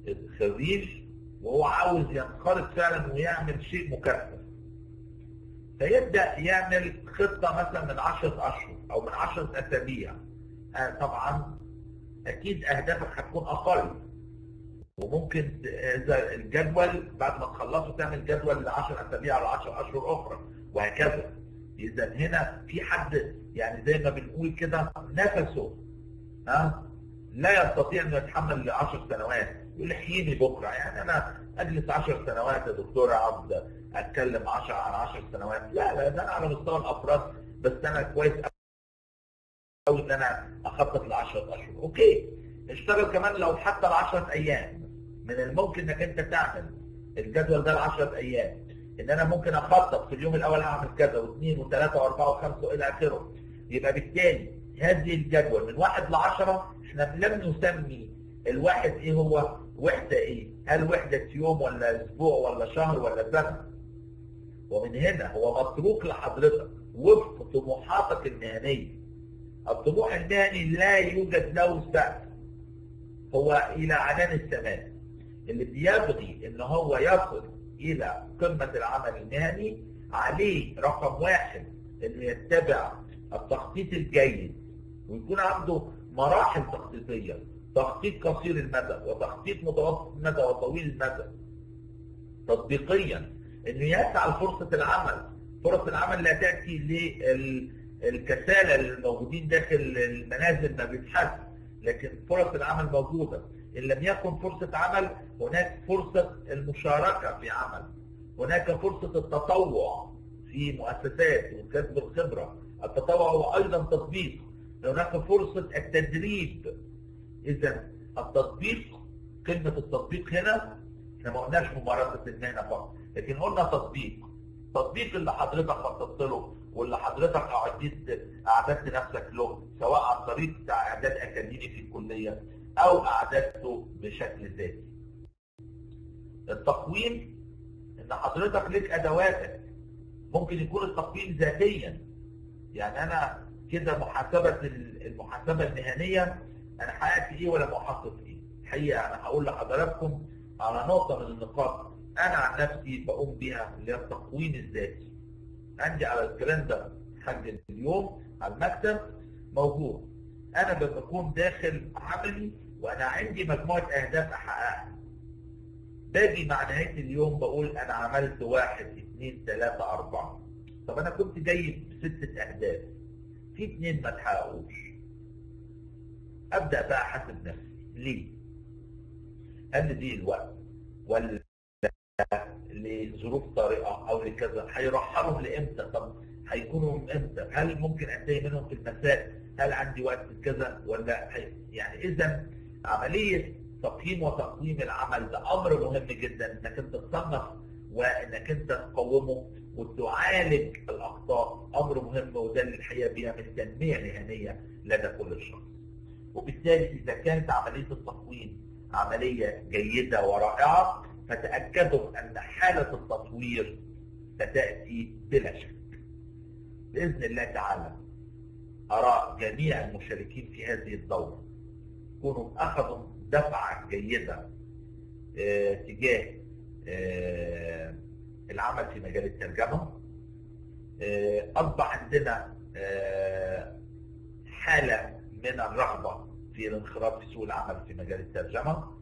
خريج وهو عاوز ينخرط فعلا ويعمل شيء مكثف فيبدا يعمل خطه مثلا من 10 اشهر او من 10 اسابيع آه طبعا اكيد اهدافك هتكون اقل وممكن اذا الجدول بعد ما تخلصه تعمل جدول ل 10 اسابيع ل 10 اشهر اخرى وهكذا اذا هنا في حد يعني زي ما بنقول كده نفسه ها لا يستطيع انه يتحمل ل 10 سنوات يقول احييني بكره يعني انا اجلس 10 سنوات يا دكتور اقعد اتكلم 10 عن 10 سنوات لا لا ده انا على مستوى الافراد بس انا كويس قوي ان انا اخطط ل 10 اشهر اوكي اشتغل كمان لو حتى ل 10 ايام من الممكن انك انت تعمل الجدول ده ل 10 ايام ان انا ممكن اخطط في اليوم الاول هعمل كذا واثنين وثلاثه واربعه وخمسه الى اخره يبقى بالتالي هذه الجدول من واحد ل 10 احنا لم نسمي الواحد ايه هو وحده ايه؟ هل وحده يوم ولا اسبوع ولا شهر ولا سنه؟ ومن هنا هو متروك لحضرتك وفق طموحاتك المهنيه. الطموح المهني لا يوجد له سقف. هو الى عنان السماء. اللي بيبغي ان هو يصل الى قمه العمل المهني عليه رقم واحد انه يتبع التخطيط الجيد ويكون عنده مراحل تخطيطيه تخطيط قصير المدى وتخطيط متوسط المدى وطويل المدى تطبيقيا انه يسعى لفرصه العمل فرص العمل لا تاتي للكسالى الموجودين داخل المنازل ما بيتحس لكن فرص العمل موجوده ان لم يكن فرصه عمل هناك فرصه المشاركه في عمل هناك فرصه التطوع في مؤسسات وكسب الخبره التطوع هو ايضا تطبيق هناك فرصه التدريب اذا التطبيق كلمه التطبيق هنا احنا ما قلناش ممارسه المهنه فقط لكن قلنا تطبيق تطبيق اللي حضرتك خططت له واللي حضرتك اعدت اعددت نفسك له سواء عن طريق اعداد اكاديمي في الكليه او اعددته بشكل ذاتي. التقويم ان حضرتك لك ادواتك ممكن يكون التقويم ذاتيا يعني انا كده محاسبه المحاسبه المهنيه انا حققت ايه ولا محقق ايه؟ الحقيقه انا هقول لحضراتكم على نقطه من النقاط انا عن نفسي بقوم بها اللي هي التقويم الذاتي. عندي على الكالندر حاج اليوم على المكتب موجود. انا بكون داخل عملي وانا عندي مجموعه اهداف احققها. باجي مع نهايه اليوم بقول انا عملت واحد اثنين ثلاثه اربعه. طب انا كنت جايب ستة اهداف. في اثنين ما اتحققوش. ابدا بقى احاسب نفسي ليه؟ هل دي الوقت ولا لظروف طارئه او لكذا هيرحلوا لامتى؟ طب هيكونوا امتى؟ هل ممكن انتهي منهم في المساء؟ هل عندي وقت كذا ولا هي... يعني اذا عمليه تقييم وتقويم العمل ده امر مهم جدا انك انت تصنف وانك انت تقومه وتعالج الاخطاء امر مهم وده اللي الحقيقه بيعمل تنميه مهنيه لدى كل شخص. وبالتالي اذا كانت عمليه التقويم عمليه جيده ورائعه فتاكدوا ان حاله التطوير ستاتي بلا شك. باذن الله تعالى اراء جميع المشاركين في هذه الدوره يكونوا اخذوا دفعه جيده اه تجاه اه العمل في مجال الترجمه اه اصبح عندنا حاله من الرغبه في الانخراط في سوق العمل في مجال الترجمه